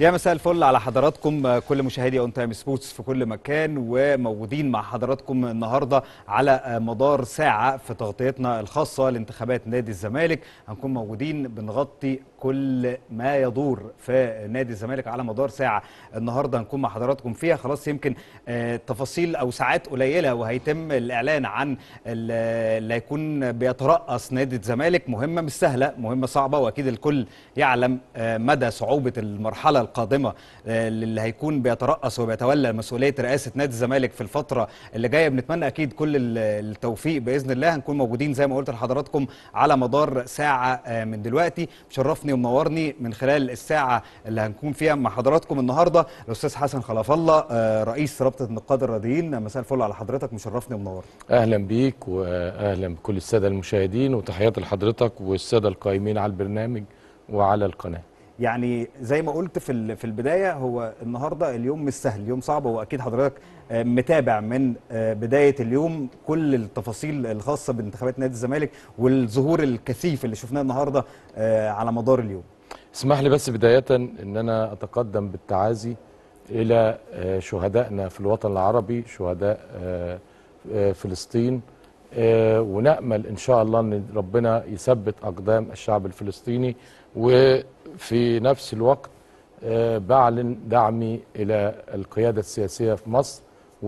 يا مساء الفل على حضراتكم كل مشاهدي اون تايم سبورتس في كل مكان وموجودين مع حضراتكم النهارده على مدار ساعه في تغطيتنا الخاصه لانتخابات نادي الزمالك هنكون موجودين بنغطي كل ما يدور في نادي الزمالك على مدار ساعه النهارده هنكون مع حضراتكم فيها خلاص يمكن آه، تفاصيل او ساعات قليله وهيتم الاعلان عن ال- اللي هيكون بيترأس نادي الزمالك مهمه مش سهله مهمه صعبه واكيد الكل يعلم آه، مدى صعوبه المرحله القادمه آه، اللي هيكون بيترأس وبيتولى مسؤوليه رئاسه نادي الزمالك في الفتره اللي جايه بنتمنى اكيد كل ال- التوفيق باذن الله هنكون موجودين زي ما قلت لحضراتكم على مدار ساعه آه، من دلوقتي مشرفني ومنورني من خلال الساعه اللي هنكون فيها مع حضراتكم النهارده الاستاذ حسن خلف الله آه، رئيس رابطه النقاد الرياضيين مساء الفل على حضرتك مشرفني ومنورني اهلا بيك واهلا بكل الساده المشاهدين وتحياتي لحضرتك والساده القائمين على البرنامج وعلى القناه يعني زي ما قلت في ال- في البدايه هو النهارده اليوم مش سهل يوم صعب واكيد حضرتك آه، متابع من آه، بدايه اليوم كل التفاصيل الخاصه بانتخابات نادي الزمالك والظهور الكثيف اللي شفناه النهارده آه، على مدار اليوم اسمح لي بس بدايه ان انا اتقدم بالتعازي الى آه، شهدائنا في الوطن العربي شهداء آه، آه، فلسطين آه، ونامل ان شاء الله ان ربنا يثبت اقدام الشعب الفلسطيني وفي نفس الوقت آه، بعلن دعمي الى القياده السياسيه في مصر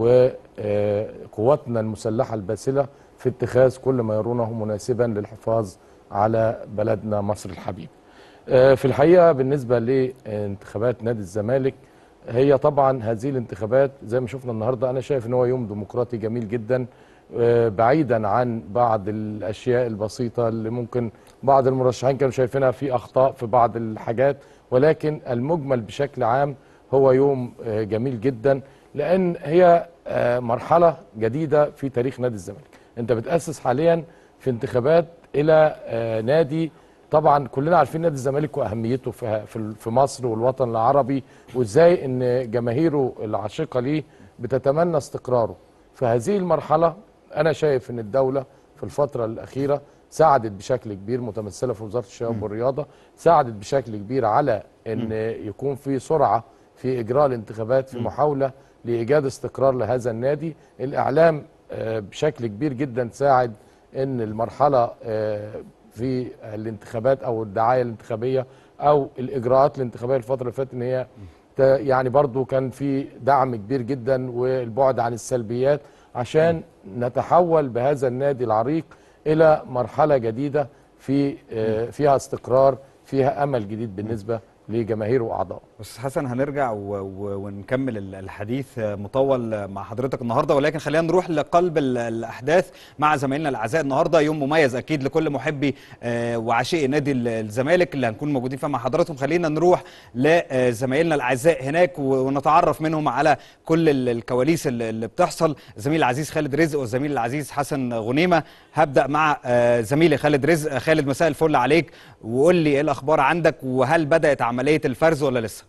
وقواتنا المسلحه الباسله في اتخاذ كل ما يرونه مناسبا للحفاظ على بلدنا مصر الحبيب. آه، في الحقيقه بالنسبه لانتخابات نادي الزمالك هي طبعا هذه الانتخابات زي ما شفنا النهارده انا شايف ان هو يوم ديمقراطي جميل جدا آه، بعيدا عن بعض الاشياء البسيطه اللي ممكن بعض المرشحين كانوا شايفينها في اخطاء في بعض الحاجات ولكن المجمل بشكل عام هو يوم آه، جميل جدا لان هي آه، مرحله جديده في تاريخ نادي الزمالك انت بتاسس حاليا في انتخابات الى آه، نادي طبعا كلنا عارفين نادي الزمالك واهميته في في في مصر والوطن العربي وازاي ان جماهيره العاشقه ليه بتتمنى استقراره في هذه المرحله انا شايف ان الدوله في الفتره الاخيره ساعدت بشكل كبير متمثله في وزاره الشباب والرياضه ساعدت بشكل كبير على ان يكون في سرعه في اجراء الانتخابات في محاوله لايجاد استقرار لهذا النادي الاعلام آه، بشكل كبير جدا ساعد ان المرحله آه، في الانتخابات او الدعايه الانتخابيه او الاجراءات الانتخابيه الفتره اللي فاتت ان هي ت- يعني برضو كان في دعم كبير جدا والبعد عن السلبيات عشان نتحول بهذا النادي العريق الى مرحله جديده في آه، فيها استقرار فيها امل جديد بالنسبه لجماهيره واعضائه استاذ حسن هنرجع و... و... ونكمل ال- الحديث مطول مع حضرتك النهارده ولكن خلينا نروح لقلب ال- الاحداث مع زمايلنا الاعزاء النهارده يوم مميز اكيد لكل محبي آه، وعشاقي نادي ال- الزمالك اللي هنكون موجودين فيه مع حضراتكم خلينا نروح لزمايلنا الاعزاء هناك و- ونتعرف منهم على كل ال- الكواليس اللي اللي بتحصل الزميل العزيز خالد رزق والزميل العزيز حسن غنيمه هبدا مع آه، زميلي خالد رزق خالد مساء الفل عليك وقول لي ايه الاخبار عندك وهل بدات عمليه الفرز ولا لسه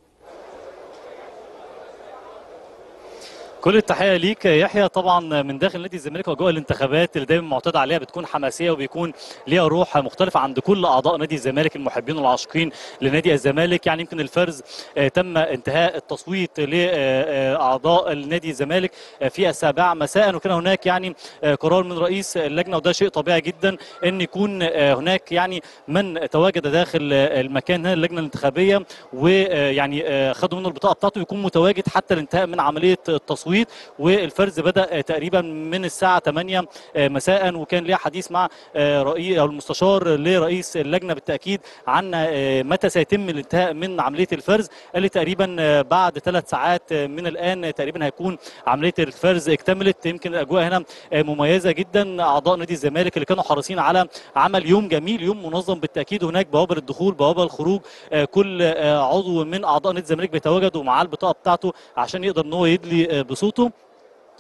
كل التحيه ليك يا يحيى طبعا من داخل نادي الزمالك واجواء الانتخابات اللي دايما معتاد عليها بتكون حماسيه وبيكون ليها روح مختلفه عند كل اعضاء نادي الزمالك المحبين والعاشقين لنادي الزمالك يعني يمكن الفرز آه، تم انتهاء التصويت لاعضاء النادي الزمالك آه، في السابعه مساء وكان هناك يعني آه، قرار من رئيس اللجنه وده شيء طبيعي جدا ان يكون آه، هناك يعني من تواجد داخل آه، المكان هنا اللجنه الانتخابيه ويعني آه، خدوا منه البطاقه بتاعته يكون متواجد حتى الانتهاء من عمليه التصويت والفرز بدا آه، تقريبا من الساعه 8 آه، مساء وكان ليها حديث مع آه، رئيس او المستشار لرئيس اللجنه بالتاكيد عن آه، متى سيتم الانتهاء من عمليه الفرز قال لي تقريبا آه، بعد ثلاث ساعات آه، من الان آه، تقريبا هيكون عمليه الفرز اكتملت يمكن الاجواء هنا آه، مميزه جدا اعضاء نادي الزمالك اللي كانوا حريصين على عمل يوم جميل يوم منظم بالتاكيد هناك بوابه الدخول بوابه الخروج آه، كل آه، عضو من اعضاء نادي الزمالك بيتواجد ومعاه البطاقه بتاعته عشان يقدر ان هو يدلي آه، بصوته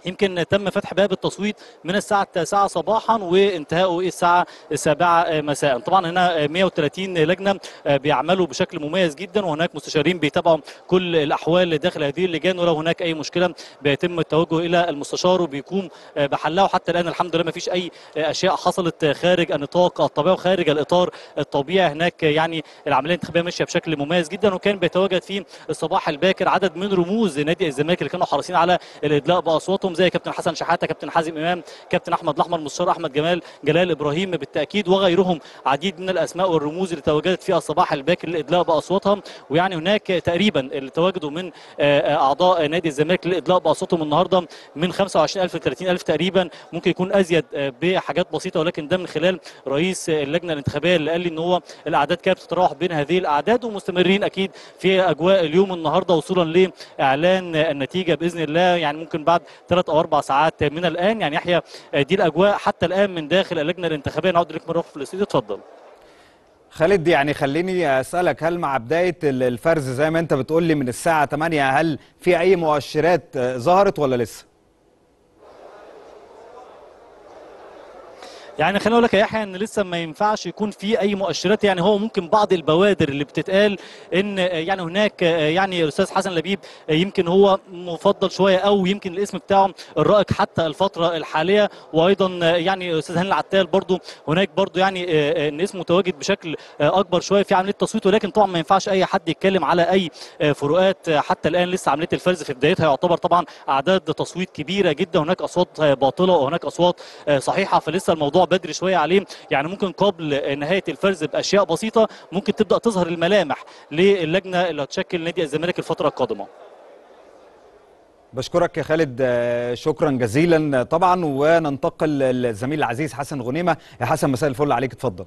يمكن تم فتح باب التصويت من الساعة التاسعة صباحا وانتهائه الساعة السابعة مساء طبعا هنا 130 لجنة بيعملوا بشكل مميز جدا وهناك مستشارين بيتابعوا كل الأحوال داخل هذه اللجان ولو هناك أي مشكلة بيتم التوجه إلى المستشار وبيقوم بحلها وحتى الآن الحمد لله ما فيش أي أشياء حصلت خارج النطاق الطبيعي وخارج الإطار الطبيعي هناك يعني العملية الانتخابية ماشية بشكل مميز جدا وكان بيتواجد في الصباح الباكر عدد من رموز نادي الزمالك اللي كانوا حريصين على الإدلاء بأصواتهم زي كابتن حسن شحاته كابتن حازم امام كابتن احمد الاحمر مستشار احمد جمال جلال ابراهيم بالتاكيد وغيرهم عديد من الاسماء والرموز اللي تواجدت في الصباح الباكر للادلاء باصواتهم ويعني هناك تقريبا اللي تواجدوا من اعضاء نادي الزمالك للادلاء باصواتهم النهارده من 25000 ل 30000 تقريبا ممكن يكون ازيد بحاجات بسيطه ولكن ده من خلال رئيس اللجنه الانتخابيه اللي قال لي ان هو الاعداد كانت بتتراوح بين هذه الاعداد ومستمرين اكيد في اجواء اليوم النهارده وصولا لاعلان النتيجه باذن الله يعني ممكن بعد ثلاث او اربع ساعات من الان يعني يحيى دي الاجواء حتى الان من داخل اللجنه الانتخابيه نعود لك مره في الاستوديو اتفضل خالد يعني خليني اسالك هل مع بدايه الفرز زي ما انت بتقول لي من الساعه 8 هل في اي مؤشرات ظهرت ولا لسه؟ يعني خليني اقول لك يا يحيى ان لسه ما ينفعش يكون في اي مؤشرات يعني هو ممكن بعض البوادر اللي بتتقال ان يعني هناك يعني الاستاذ حسن لبيب يمكن هو مفضل شويه او يمكن الاسم بتاعه الرائق حتى الفتره الحاليه وايضا يعني الاستاذ هاني العتال برضو هناك برضو يعني ان اسمه متواجد بشكل اكبر شويه في عمليه التصويت ولكن طبعا ما ينفعش اي حد يتكلم على اي فروقات حتى الان لسه عمليه الفرز في بدايتها يعتبر طبعا اعداد تصويت كبيره جدا هناك اصوات باطله وهناك اصوات صحيحه فلسه الموضوع بدري شويه عليه يعني ممكن قبل نهايه الفرز باشياء بسيطه ممكن تبدا تظهر الملامح للجنه اللي هتشكل نادي الزمالك الفتره القادمه بشكرك يا خالد شكرا جزيلا طبعا وننتقل للزميل العزيز حسن غنيمه يا حسن مساء الفل عليك اتفضل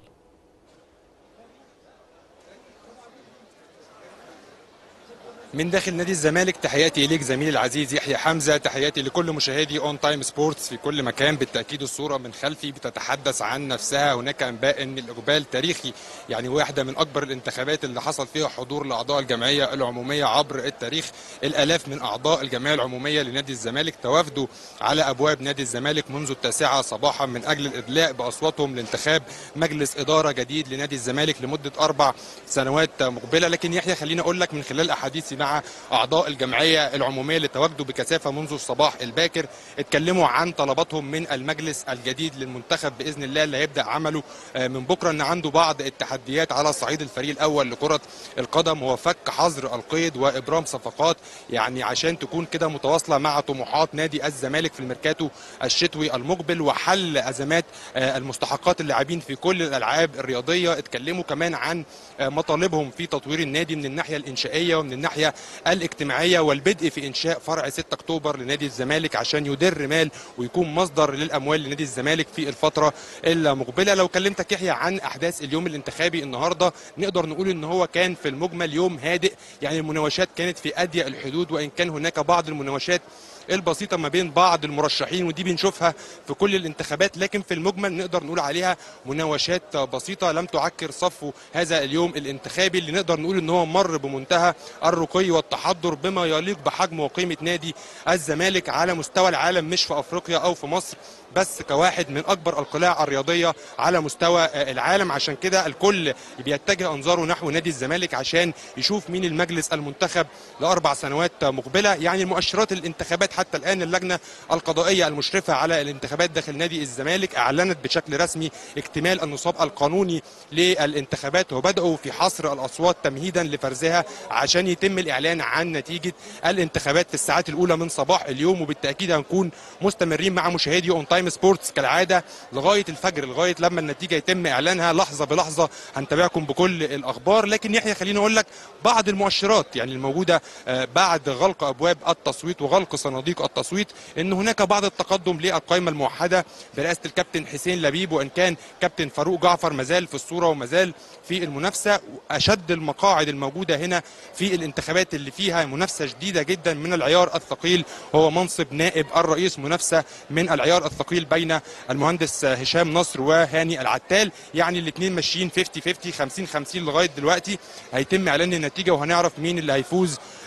من داخل نادي الزمالك تحياتي اليك زميلي العزيز يحيى حمزه تحياتي لكل مشاهدي اون تايم سبورتس في كل مكان بالتاكيد الصوره من خلفي بتتحدث عن نفسها هناك انباء ان الاقبال تاريخي يعني واحده من اكبر الانتخابات اللي حصل فيها حضور لاعضاء الجمعيه العموميه عبر التاريخ الالاف من اعضاء الجمعيه العموميه لنادي الزمالك توافدوا على ابواب نادي الزمالك منذ التاسعه صباحا من اجل الادلاء باصواتهم لانتخاب مجلس اداره جديد لنادي الزمالك لمده اربع سنوات مقبله لكن يحيى خليني اقول لك من خلال احاديثي مع اعضاء الجمعيه العموميه اللي تواجدوا بكثافه منذ الصباح الباكر اتكلموا عن طلباتهم من المجلس الجديد للمنتخب باذن الله اللي هيبدا عمله من بكره ان عنده بعض التحديات على صعيد الفريق الاول لكره القدم هو فك حظر القيد وابرام صفقات يعني عشان تكون كده متواصله مع طموحات نادي الزمالك في الميركاتو الشتوي المقبل وحل ازمات المستحقات اللاعبين في كل الالعاب الرياضيه اتكلموا كمان عن مطالبهم في تطوير النادي من الناحيه الانشائيه ومن الناحيه الاجتماعيه والبدء في انشاء فرع 6 اكتوبر لنادي الزمالك عشان يدر مال ويكون مصدر للاموال لنادي الزمالك في الفتره المقبله لو كلمتك يحيى عن احداث اليوم الانتخابي النهارده نقدر نقول ان هو كان في المجمل يوم هادئ يعني المناوشات كانت في اضيق الحدود وان كان هناك بعض المناوشات البسيطة ما بين بعض المرشحين ودي بنشوفها في كل الانتخابات لكن في المجمل نقدر نقول عليها مناوشات بسيطة لم تعكر صفو هذا اليوم الانتخابي اللي نقدر نقول ان هو مر بمنتهى الرقي والتحضر بما يليق بحجم وقيمة نادي الزمالك على مستوى العالم مش في افريقيا او في مصر بس كواحد من اكبر القلاع الرياضيه على مستوى العالم عشان كده الكل بيتجه انظاره نحو نادي الزمالك عشان يشوف مين المجلس المنتخب لاربع سنوات مقبله يعني المؤشرات الانتخابات حتى الان اللجنه القضائيه المشرفه على الانتخابات داخل نادي الزمالك اعلنت بشكل رسمي اكتمال النصاب القانوني للانتخابات وبداوا في حصر الاصوات تمهيدا لفرزها عشان يتم الاعلان عن نتيجه الانتخابات في الساعات الاولى من صباح اليوم وبالتاكيد هنكون مستمرين مع مشاهدي اون تايم سبورتس كالعاده لغايه الفجر لغايه لما النتيجه يتم اعلانها لحظه بلحظه هنتابعكم بكل الاخبار لكن يحيى خليني اقول لك بعض المؤشرات يعني الموجوده بعد غلق ابواب التصويت وغلق صناديق التصويت ان هناك بعض التقدم للقائمه الموحده برئاسه الكابتن حسين لبيب وان كان كابتن فاروق جعفر مازال في الصوره ومازال في المنافسه اشد المقاعد الموجوده هنا في الانتخابات اللي فيها منافسه شديده جدا من العيار الثقيل هو منصب نائب الرئيس منافسه من العيار الثقيل بين المهندس هشام نصر وهاني العتال يعني الاثنين ماشيين 50 50 50 50 لغايه دلوقتي هيتم اعلان النتيجه وهنعرف مين اللي هيفوز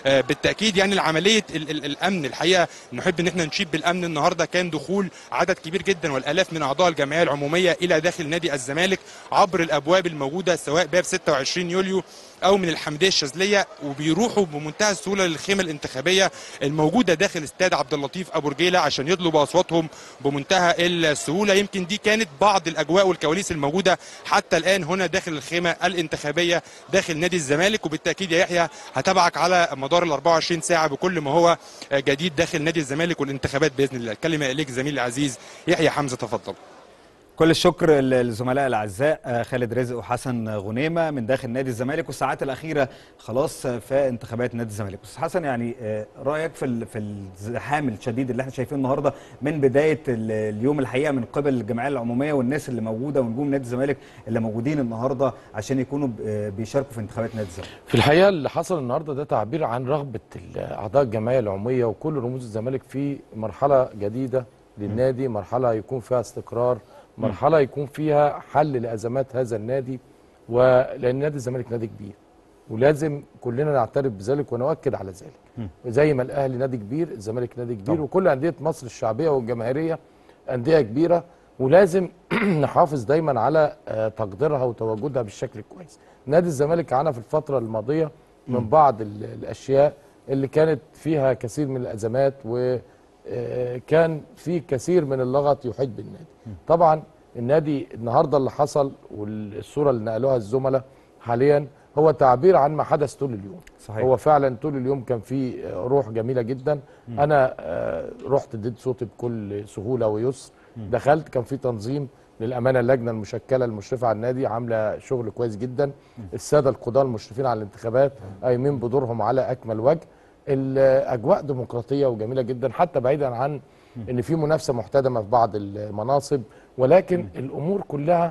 آه، بالتاكيد يعني العمليه ال- ال- الامن الحقيقه نحب ان احنا نشيد بالامن النهارده كان دخول عدد كبير جدا والالاف من اعضاء الجمعيه العموميه الى داخل نادي الزمالك عبر الابواب الموجوده سواء باب 26 يوليو او من الحمديه الشاذليه وبيروحوا بمنتهى السهوله للخيمه الانتخابيه الموجوده داخل استاد عبد اللطيف ابو رجيله عشان يطلبوا اصواتهم بمنتهى السهوله يمكن دي كانت بعض الاجواء والكواليس الموجوده حتى الان هنا داخل الخيمه الانتخابيه داخل نادي الزمالك وبالتاكيد يا يحيى هتابعك على مدار ال 24 ساعه بكل ما هو جديد داخل نادي الزمالك والانتخابات باذن الله الكلمه اليك زميلي العزيز يحيى حمزه تفضل كل الشكر للزملاء الاعزاء آه، خالد رزق وحسن غنيمه من داخل نادي الزمالك والساعات الاخيره خلاص في انتخابات نادي الزمالك بس حسن يعني آه، رايك في ال- في الزحام الشديد اللي احنا شايفينه النهارده من بدايه ال- اليوم الحقيقه من قبل الجمعيه العموميه والناس اللي موجوده ونجوم نادي الزمالك اللي موجودين النهارده عشان يكونوا ب- آه، بيشاركوا في انتخابات نادي الزمالك في الحقيقه اللي حصل النهارده ده تعبير عن رغبه ال- اعضاء الجمعيه العموميه وكل رموز الزمالك في مرحله جديده للنادي مرحله يكون فيها استقرار مرحله يكون فيها حل لازمات هذا النادي ولان نادي الزمالك نادي كبير ولازم كلنا نعترف بذلك ونؤكد على ذلك زي ما الاهلي نادي كبير الزمالك نادي كبير طبعا. وكل انديه مصر الشعبيه والجماهيريه انديه كبيره ولازم نحافظ دايما على آه، تقديرها وتواجدها بالشكل الكويس نادي الزمالك عانى في الفتره الماضيه من بعض ال- الاشياء اللي كانت فيها كثير من الازمات وكان في كثير من اللغط يحيط بالنادي طبعا النادي النهارده اللي حصل والصوره اللي نقلوها الزملاء حاليا هو تعبير عن ما حدث طول اليوم صحيح. هو فعلا طول اليوم كان في روح جميله جدا انا آه، رحت اديت صوتي بكل سهوله ويسر دخلت كان في تنظيم للامانه اللجنه المشكله المشرفه على النادي عامله شغل كويس جدا الساده القضاه المشرفين على الانتخابات قايمين بدورهم على اكمل وجه الاجواء ديمقراطيه وجميله جدا حتى بعيدا عن ان في منافسه محتدمه في بعض المناصب ولكن الامور كلها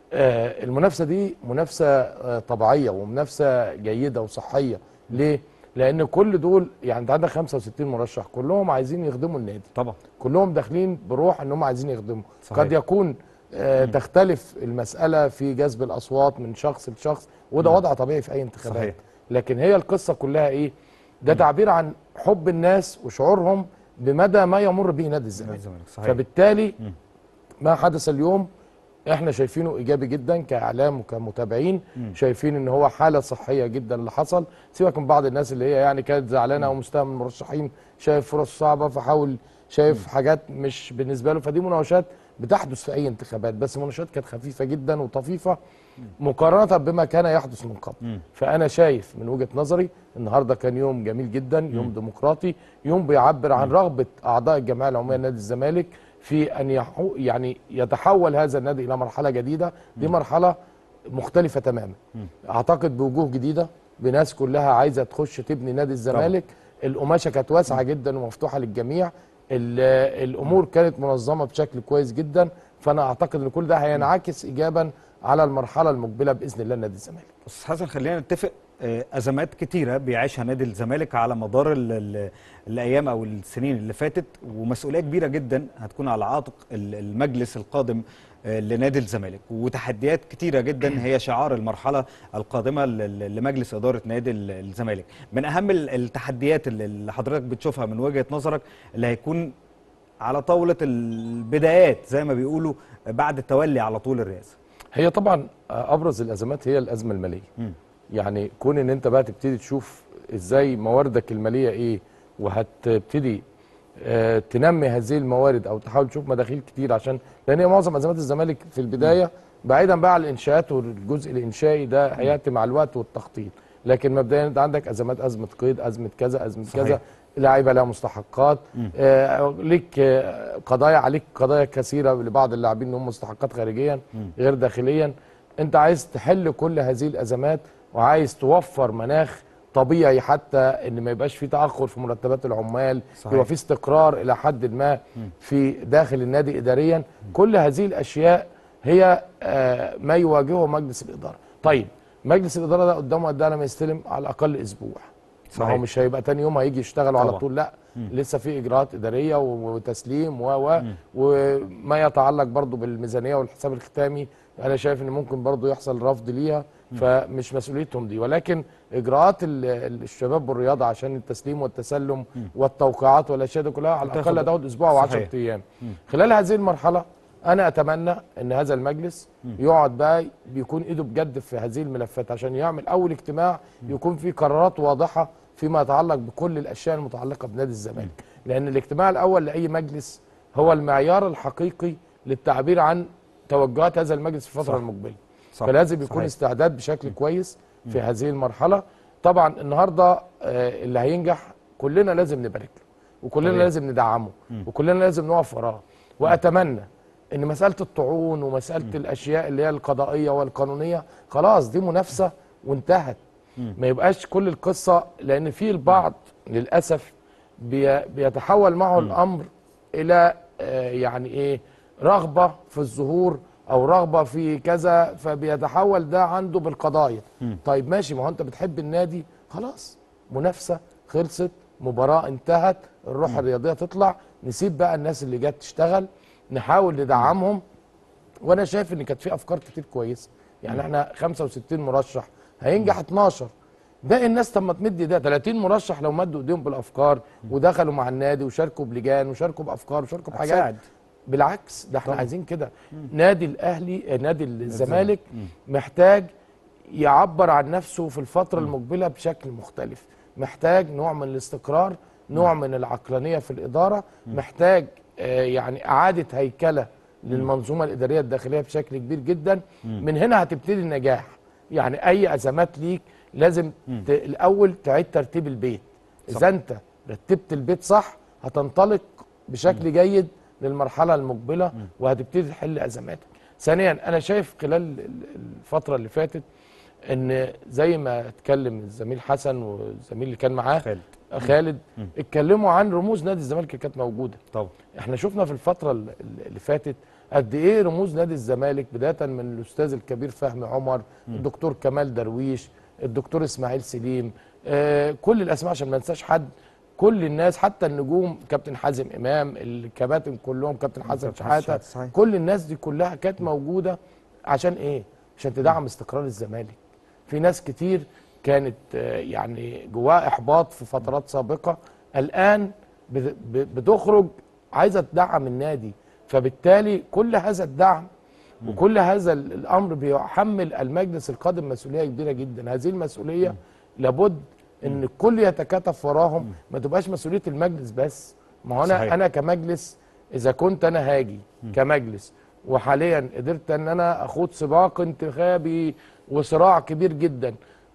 آه، المنافسه دي منافسه آه، طبيعيه ومنافسه جيده وصحيه ليه لان كل دول يعني انت عندك 65 مرشح كلهم عايزين يخدموا النادي طبعا كلهم داخلين بروح ان هم عايزين يخدموا صحيح. قد يكون آه تختلف المساله في جذب الاصوات من شخص لشخص وده وضع طبيعي في اي انتخابات صحيح. لكن هي القصه كلها ايه ده تعبير عن حب الناس وشعورهم بمدى ما يمر به نادي نادي الزمالك الزمالك صحيح فبالتالي ما حدث اليوم احنا شايفينه ايجابي جدا كاعلام وكمتابعين شايفين ان هو حاله صحيه جدا اللي حصل سيبك من بعض الناس اللي هي يعني كانت زعلانه او مستاء من المرشحين شايف فرص صعبه فحاول شايف حاجات مش بالنسبه له فدي مناوشات بتحدث في اي انتخابات بس مناوشات كانت خفيفه جدا وطفيفه مقارنه بما كان يحدث من قبل فانا شايف من وجهه نظري النهارده كان يوم جميل جدا يوم ديمقراطي يوم بيعبر عن رغبه اعضاء الجمعيه العموميه لنادي الزمالك في ان يحو يعني يتحول هذا النادي الى مرحله جديده دي مرحله مختلفه تماما اعتقد بوجوه جديده بناس كلها عايزه تخش تبني نادي الزمالك القماشه كانت واسعه جدا ومفتوحه للجميع ال- الامور كانت منظمه بشكل كويس جدا فانا اعتقد ان كل ده هينعكس ايجابا على المرحله المقبله باذن الله نادي الزمالك استاذ حسن خلينا نتفق آه، ازمات كتيره بيعيشها نادي الزمالك على مدار ال ال الايام او السنين اللي فاتت ومسؤوليه كبيره جدا هتكون على عاتق ال- المجلس القادم آه، لنادي الزمالك وتحديات كتيره جدا هي شعار المرحله القادمه ل- ل- لمجلس اداره نادي ال- الزمالك من اهم ال- التحديات اللي- اللي حضرتك بتشوفها من وجهه نظرك اللي هيكون على طاوله البدايات زي ما بيقولوا بعد التولي على طول الرئاسه هي طبعا ابرز الازمات هي الازمه الماليه يعني كون ان انت بقى تبتدي تشوف ازاي مواردك الماليه ايه وهتبتدي آه، تنمي هذه الموارد او تحاول تشوف مداخيل كتير عشان لان هي معظم ازمات الزمالك في البدايه بعيدا بقى عن الانشاءات والجزء الانشائي ده هياتي مع الوقت والتخطيط لكن مبدئيا انت عندك ازمات ازمه قيد ازمه كذا ازمه صحيح. كذا لعيبه لها مستحقات آه ليك آه قضايا عليك قضايا كثيره لبعض اللاعبين انهم مستحقات خارجيا غير داخليا انت عايز تحل كل هذه الازمات وعايز توفر مناخ طبيعي حتى ان ما يبقاش في تاخر في مرتبات العمال صحيح. يبقى في استقرار الى حد ما في داخل النادي اداريا كل هذه الاشياء هي آه ما يواجهه مجلس الاداره طيب مجلس الاداره ده قدامه قد ايه لما يستلم على الاقل اسبوع ما صحيح. هو مش هيبقى تاني يوم هيجي يشتغلوا على طبعا. طول لا لسه في اجراءات اداريه و- وتسليم و و وما يتعلق برضو بالميزانيه والحساب الختامي انا شايف ان ممكن برضو يحصل رفض ليها فمش مسؤوليتهم دي ولكن اجراءات ال- ال- الشباب والرياضه عشان التسليم والتسلم والتوقيعات والاشياء دي كلها على هتاخد- الاقل تاخد اسبوع او 10 صحيح. ايام خلال هذه المرحله انا اتمنى ان هذا المجلس يقعد بقى بيكون ايده بجد في هذه الملفات عشان يعمل اول اجتماع يكون فيه قرارات واضحه فيما يتعلق بكل الاشياء المتعلقه بنادي الزمالك لان الاجتماع الاول لاي مجلس هو المعيار الحقيقي للتعبير عن توجهات هذا المجلس في الفتره صح. المقبله صح. فلازم يكون صحيح. استعداد بشكل كويس في هذه المرحله طبعا النهارده آه، اللي هينجح كلنا لازم نبارك له وكلنا طبيعي. لازم ندعمه وكلنا لازم نقف وراه واتمنى ان مساله الطعون ومساله الاشياء اللي هي القضائيه والقانونيه خلاص دي منافسه وانتهت ما يبقاش كل القصه لان في البعض للاسف بي بيتحول معه الامر الى آه، يعني ايه رغبه في الظهور او رغبه في كذا فبيتحول ده عنده بالقضايا طيب ماشي ما هو انت بتحب النادي خلاص منافسه خلصت مباراه انتهت الروح الرياضيه تطلع نسيب بقى الناس اللي جت تشتغل نحاول ندعمهم وانا شايف ان كانت في افكار كتير كويسه يعني احنا 65 مرشح هينجح 12 باقي الناس طب ما تمد ده 30 مرشح لو مدوا ايديهم بالافكار ودخلوا مع النادي وشاركوا بلجان وشاركوا بافكار وشاركوا بحاجات هتساعد. بالعكس ده احنا عايزين كده نادي الاهلي آه، نادي الزمالك محتاج يعبر عن نفسه في الفتره المقبله بشكل مختلف محتاج نوع من الاستقرار نوع من العقلانيه في الاداره محتاج آه، يعني اعاده هيكله للمنظومه الاداريه الداخليه بشكل كبير جدا من هنا هتبتدي النجاح يعني اي ازمات ليك لازم ت... الاول تعيد ترتيب البيت اذا انت رتبت البيت صح هتنطلق بشكل جيد للمرحله المقبله وهتبتدي تحل ازماتك ثانيا انا شايف خلال ال- الفتره اللي فاتت ان زي ما اتكلم الزميل حسن والزميل اللي كان معاه خالد. خالد اتكلموا عن رموز نادي الزمالك اللي كانت موجوده طبعا احنا شفنا في الفتره ال- ال- اللي فاتت قد ايه رموز نادي الزمالك بدايه من الاستاذ الكبير فهمي عمر الدكتور كمال درويش الدكتور اسماعيل سليم آه كل الاسماء عشان ما ننساش حد كل الناس حتى النجوم كابتن حازم امام الكباتن كلهم كابتن حسن كابتن شحاته شحاتة، صحيح. كل الناس دي كلها كانت موجوده عشان ايه عشان تدعم استقرار الزمالك في ناس كتير كانت آه، يعني جواها احباط في فترات سابقه الان بت- ب- بتخرج عايزه تدعم النادي فبالتالي كل هذا الدعم وكل هذا ال- الامر بيحمل المجلس القادم مسؤوليه كبيره جدا هذه المسؤوليه لابد ان الكل يتكاتف وراهم ما تبقاش مسؤوليه المجلس بس ما هو انا صحيح. انا كمجلس اذا كنت انا هاجي كمجلس وحاليا قدرت ان انا اخوض سباق انتخابي وصراع كبير جدا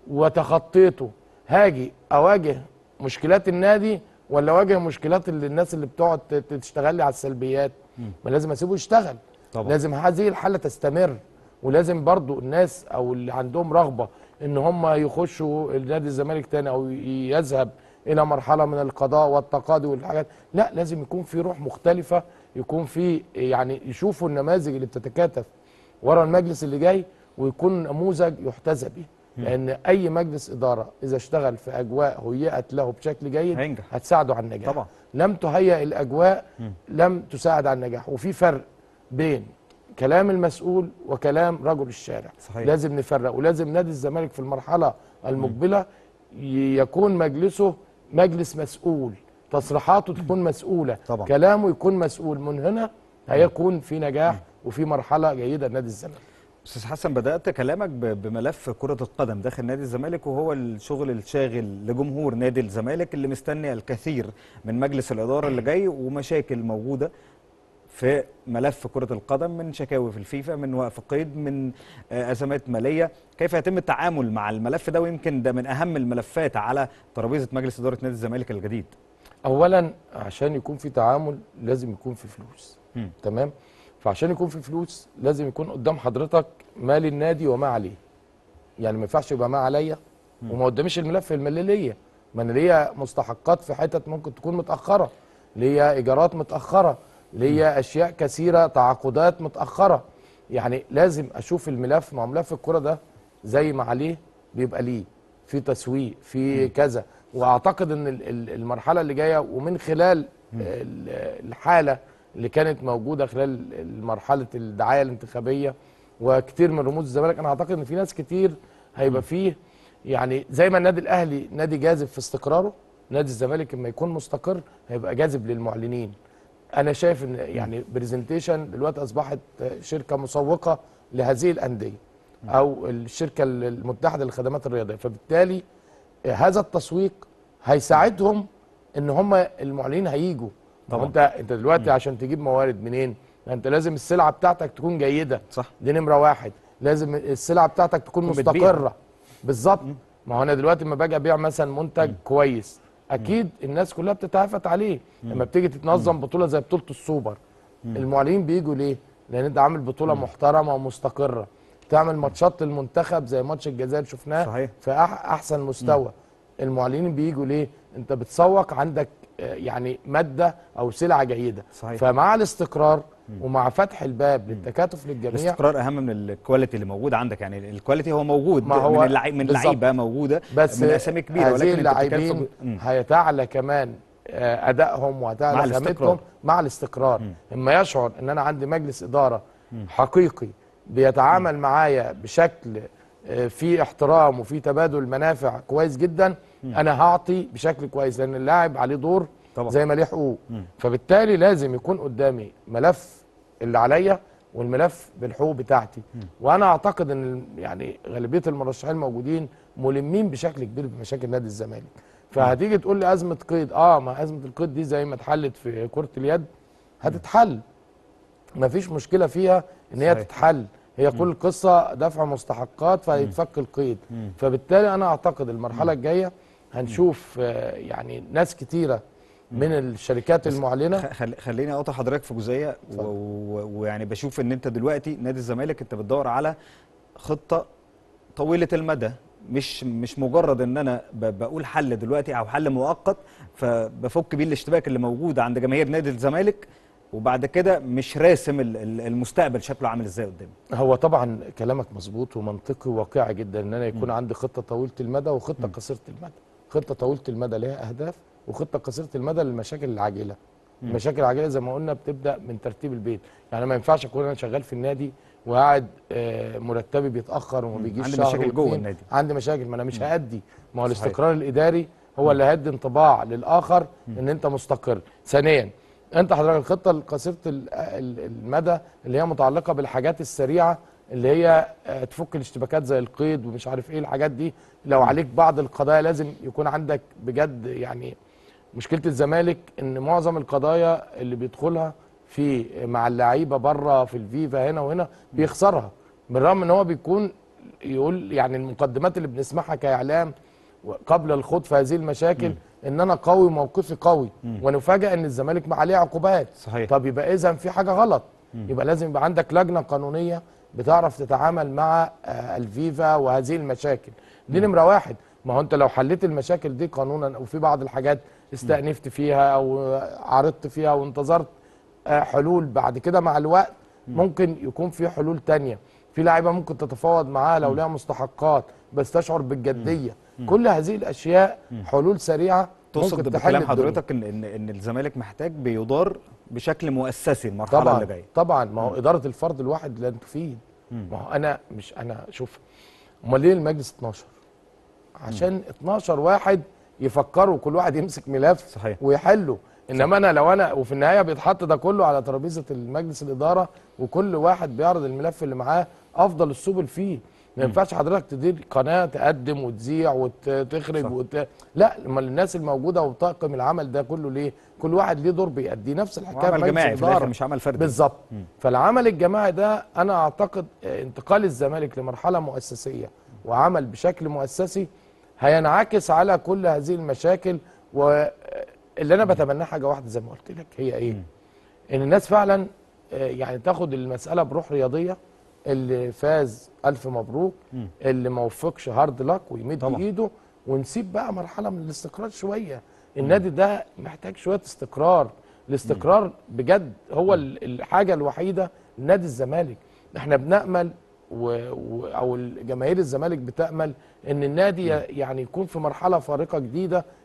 وتخطيته هاجي اواجه مشكلات النادي ولا اواجه مشكلات اللي الناس اللي بتقعد ت- تشتغل لي على السلبيات ما لازم اسيبه يشتغل طبعا. لازم هذه الحاله تستمر ولازم برضو الناس او اللي عندهم رغبه ان هم يخشوا نادي الزمالك تاني او ي- يذهب الى مرحله من القضاء والتقاضي والحاجات لا لازم يكون في روح مختلفه يكون في يعني يشوفوا النماذج اللي بتتكاتف ورا المجلس اللي جاي ويكون نموذج يحتذى به لان اي مجلس اداره اذا اشتغل في اجواء هيئت له بشكل جيد هينجح. هتساعده على النجاح طبعا. لم تهيئ الاجواء لم تساعد على النجاح وفي فرق بين كلام المسؤول وكلام رجل الشارع صحيح. لازم نفرق ولازم نادي الزمالك في المرحله المقبله ي- يكون مجلسه مجلس مسؤول تصريحاته تكون مسؤوله طبعا. كلامه يكون مسؤول من هنا هيكون في نجاح وفي مرحله جيده لنادي الزمالك استاذ حسن بدات كلامك ب- بملف كره القدم داخل نادي الزمالك وهو الشغل الشاغل لجمهور نادي الزمالك اللي مستني الكثير من مجلس الاداره اللي جاي ومشاكل موجوده في ملف كرة القدم من شكاوي في الفيفا من وقف قيد من آه، أزمات مالية كيف يتم التعامل مع الملف ده ويمكن ده من أهم الملفات على ترابيزة مجلس إدارة نادي الزمالك الجديد اولا عشان يكون في تعامل لازم يكون في فلوس مم. تمام فعشان يكون في فلوس لازم يكون قدام حضرتك مال النادي وما عليه يعني ما ينفعش يبقى ما عليا وما قداميش الملف المالي ليا ما انا ليا مستحقات في حتت ممكن تكون متاخره ليا ايجارات متاخره ليا اشياء كثيره تعاقدات متاخره يعني لازم اشوف الملف ما هو ملف الكره ده زي ما عليه بيبقى ليه في تسويق في كذا واعتقد ان ال- ال- المرحله اللي جايه ومن خلال ال- الحاله اللي كانت موجوده خلال مرحله الدعايه الانتخابيه وكتير من رموز الزمالك انا اعتقد ان في ناس كتير هيبقى فيه يعني زي ما النادي الاهلي نادي جاذب في استقراره نادي الزمالك لما يكون مستقر هيبقى جاذب للمعلنين انا شايف ان يعني برزنتيشن دلوقتي اصبحت شركه مسوقه لهذه الانديه او الشركه المتحده للخدمات الرياضيه فبالتالي هذا التسويق هيساعدهم ان هم المعلنين هيجوا طبعا طبعاً. انت انت دلوقتي عشان تجيب موارد منين انت لازم السلعه بتاعتك تكون جيده صح دي نمره واحد لازم السلعه بتاعتك تكون تكون بتبيع. مستقره بالظبط ما هو انا دلوقتي لما باجي ابيع مثلا منتج كويس اكيد الناس كلها بتتهافت عليه لما بتيجي تتنظم بطوله زي بطوله السوبر المعلنين بيجوا ليه لان انت عامل بطوله محترمه ومستقره تعمل ماتشات للمنتخب زي ماتش الجزائر شفناه صحيح. في أح احسن مستوى المعلنين بيجوا ليه انت بتسوق عندك آه، يعني ماده او سلعه جيده صحيح. فمع الاستقرار ومع فتح الباب للتكاتف للجميع الاستقرار اهم من الكواليتي اللي موجود عندك يعني الكواليتي هو موجود ما هو من اللعيب من بالظبط. لعيبه موجوده بس من اسامي كبيره هذه ولكن أنت بتتكلم في اللاعبين جو- مم. هيتعلى كمان آه، ادائهم مع وهتعلى الاستقرار. خامتهم مع الاستقرار اما يشعر ان انا عندي مجلس اداره حقيقي بيتعامل معايا بشكل آه، فيه احترام وفيه تبادل منافع كويس جدا انا هعطي بشكل كويس لان اللاعب عليه دور طبعا. زي ما ليه حقوق فبالتالي لازم يكون قدامي ملف اللي عليا والملف بالحقوق بتاعتي وانا اعتقد ان ال- يعني غالبيه المرشحين الموجودين ملمين بشكل كبير بمشاكل نادي الزمالك فهتيجي تقول لي ازمه قيد اه ما ازمه القيد دي زي ما اتحلت في كره اليد هتتحل مفيش مشكله فيها ان هي صحيح. تتحل هي كل قصه دفع مستحقات فهيتفك القيد فبالتالي انا اعتقد المرحله الجايه هنشوف آه، يعني ناس كتيره من الشركات المعلنه خ- خل... خليني اقطع حضرتك في جزئيه و- و- ويعني بشوف ان انت دلوقتي نادي الزمالك انت بتدور على خطه طويله المدى مش مش مجرد ان انا ب- بقول حل دلوقتي او حل مؤقت فبفك بيه الاشتباك اللي موجود عند جماهير نادي الزمالك وبعد كده مش راسم ال- ال- المستقبل شكله عامل ازاي قدام هو طبعا كلامك مظبوط ومنطقي وواقعي جدا ان انا يكون عندي خطه طويله المدى وخطه قصيره المدى خطه طويله المدى لها اهداف وخطه قصيره المدى للمشاكل العاجله المشاكل العاجله زي ما قلنا بتبدا من ترتيب البيت يعني ما ينفعش اكون انا شغال في النادي وقاعد آه، مرتبي بيتاخر وما بيجيش عندي شهر مشاكل جوه واتنين. النادي. عندي مشاكل ما انا مش هادي ما هو صحيح. الاستقرار الاداري هو اللي هيدي انطباع للاخر ان انت مستقر ثانيا انت حضرتك الخطه القصيره ال- ال- المدى اللي هي متعلقه بالحاجات السريعه اللي هي آه، تفك الاشتباكات زي القيد ومش عارف ايه الحاجات دي لو عليك بعض القضايا لازم يكون عندك بجد يعني مشكله الزمالك ان معظم القضايا اللي بيدخلها في مع اللعيبه بره في الفيفا هنا وهنا بيخسرها بالرغم ان هو بيكون يقول يعني المقدمات اللي بنسمعها كاعلام قبل الخوض في هذه المشاكل ان انا قوي موقفي قوي ونفاجئ ان الزمالك ما عليه عقوبات صحيح. طب يبقى اذا في حاجه غلط يبقى لازم يبقى عندك لجنه قانونيه بتعرف تتعامل مع آه، الفيفا وهذه المشاكل دي نمره واحد ما هو انت لو حليت المشاكل دي قانونا او في بعض الحاجات استأنفت فيها او عرضت فيها وانتظرت آه، حلول بعد كده مع الوقت ممكن يكون في حلول تانية في لعيبه ممكن تتفاوض معاها لو لها مستحقات بس تشعر بالجديه كل هذه الاشياء حلول سريعه تقصد ممكن تحل بكلام الدنيا. حضرتك ان ان ان الزمالك محتاج بيدار بشكل مؤسسي المرحله طبعا اللي جايه طبعا ما هو اداره الفرد الواحد لا تفيد ما هو انا مش انا شوف امال ليه المجلس 12 عشان 12 واحد يفكروا كل واحد يمسك ملف صحيح. ويحله انما انا لو انا وفي النهايه بيتحط ده كله على ترابيزه المجلس الاداره وكل واحد بيعرض الملف اللي معاه افضل السبل فيه ما ينفعش حضرتك تدير قناه تقدم وتذيع وتخرج صح. وت... لا امال الناس الموجوده وطاقم العمل ده كله ليه كل واحد ليه دور بيأديه نفس الحكايه وعمل بمجلس جماعي في الإدارة. الاخر مش عمل فردي بالظبط فالعمل الجماعي ده انا اعتقد آه، انتقال الزمالك لمرحله مؤسسيه وعمل بشكل مؤسسي هينعكس على كل هذه المشاكل واللي انا بتمناه حاجه واحده زي ما قلت لك هي ايه ان الناس فعلا آه، يعني تاخد المساله بروح رياضيه اللي فاز الف مبروك اللي ما وفقش هارد لك ويمد طبعا. ايده ونسيب بقى مرحله من الاستقرار شويه النادي ده محتاج شويه استقرار الاستقرار بجد هو ال- الحاجه الوحيده لنادي الزمالك احنا بنامل و... و... او جماهير الزمالك بتامل ان النادي ي- يعني يكون في مرحله فارقه جديده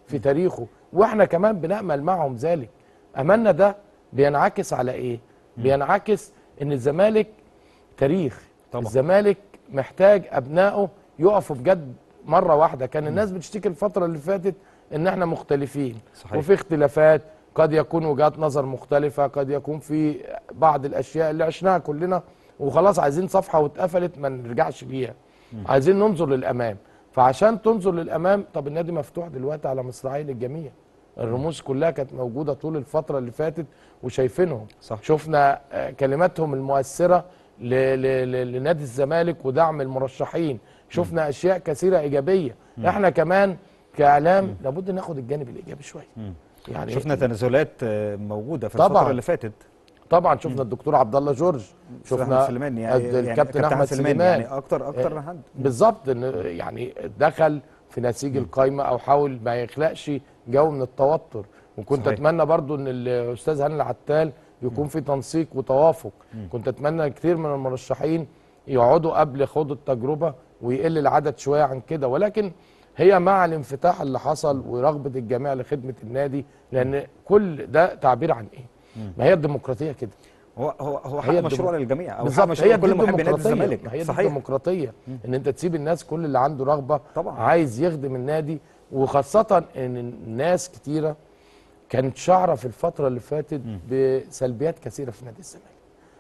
في تاريخه واحنا كمان بنامل معهم ذلك املنا ده بينعكس على ايه بينعكس ان الزمالك تاريخ طبعا. الزمالك محتاج ابنائه يقفوا بجد مره واحده كان الناس بتشتكي الفتره اللي فاتت ان احنا مختلفين صحيح. وفي اختلافات قد يكون وجهات نظر مختلفه قد يكون في بعض الاشياء اللي عشناها كلنا وخلاص عايزين صفحه واتقفلت ما نرجعش ليها عايزين ننظر للامام فعشان تنظر للامام طب النادي مفتوح دلوقتي على مصراعي للجميع الرموز كلها كانت موجوده طول الفتره اللي فاتت وشايفينهم صح. شفنا آه، كلماتهم المؤثره ل- ل- ل- لنادي الزمالك ودعم المرشحين شفنا اشياء كثيره ايجابيه احنا كمان كاعلام لابد ناخد الجانب الايجابي شويه يعني شفنا تنازلات آه، موجوده في طبعاً. الفتره اللي فاتت طبعا شفنا الدكتور عبد الله جورج شفنا شفنا سليمان يعني الكابتن يعني احمد سليمان يعني اكتر اكتر حد بالظبط إن يعني دخل في نسيج القايمه او حاول ما يخلقش جو من التوتر وكنت صحيح. اتمنى برضو ان الاستاذ هاني العتال يكون في تنسيق وتوافق كنت اتمنى كتير من المرشحين يقعدوا قبل خوض التجربه ويقل العدد شويه عن كده ولكن هي مع الانفتاح اللي حصل ورغبه الجميع لخدمه النادي لان كل ده تعبير عن ايه؟ ما هي الديمقراطيه كده هو هو هو حق هي مشروع الديمو- للجميع او حق بالظبط مشروع هي كل دي محب نادي الديمقراطيه الزمالك ما هي دي صحيح الديمقراطيه ان انت تسيب الناس كل اللي عنده رغبه طبعاً. عايز يخدم النادي وخاصه ان الناس كتيره كانت شعره في الفتره اللي فاتت بسلبيات كثيره في نادي الزمالك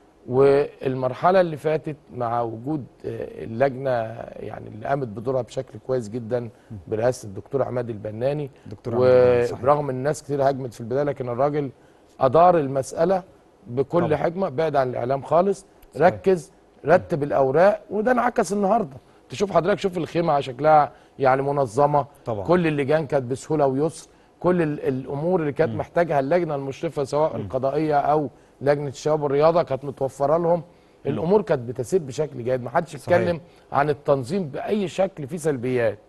والمرحله اللي فاتت مع وجود آه، اللجنه يعني اللي قامت بدورها بشكل كويس جدا برئاسه الدكتور عماد البناني دكتور عماد البناني، صحيح. وبرغم ان الناس كتير هاجمت في البدايه لكن الراجل ادار المساله بكل طبعا. حكمه بعد عن الاعلام خالص ركز رتب الاوراق وده انعكس النهارده تشوف حضرتك شوف الخيمه شكلها يعني منظمه طبعا. كل اللجان كانت بسهوله ويسر كل ال- الامور اللي كانت محتاجها اللجنه المشرفه سواء القضائيه او لجنه الشباب والرياضه كانت متوفره لهم الامور كانت بتسير بشكل جيد ما حدش صحيح. اتكلم عن التنظيم باي شكل فيه سلبيات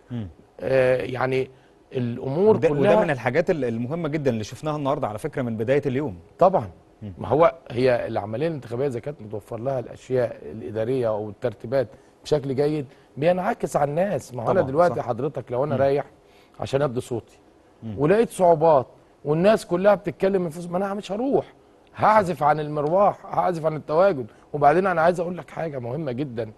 آه يعني الامور وده, كلها وده من الحاجات ال- المهمه جدا اللي شفناها النهارده على فكره من بدايه اليوم طبعا ما هو هي العمليه الانتخابيه اذا كانت متوفر لها الاشياء الاداريه او الترتيبات بشكل جيد بينعكس على الناس ما هو انا طبعاً، دلوقتي صح. حضرتك لو انا رايح عشان ادي صوتي ولقيت صعوبات والناس كلها بتتكلم من فوز ما انا مش هروح هعزف عن المرواح هعزف عن التواجد وبعدين انا عايز اقول لك حاجه مهمه جدا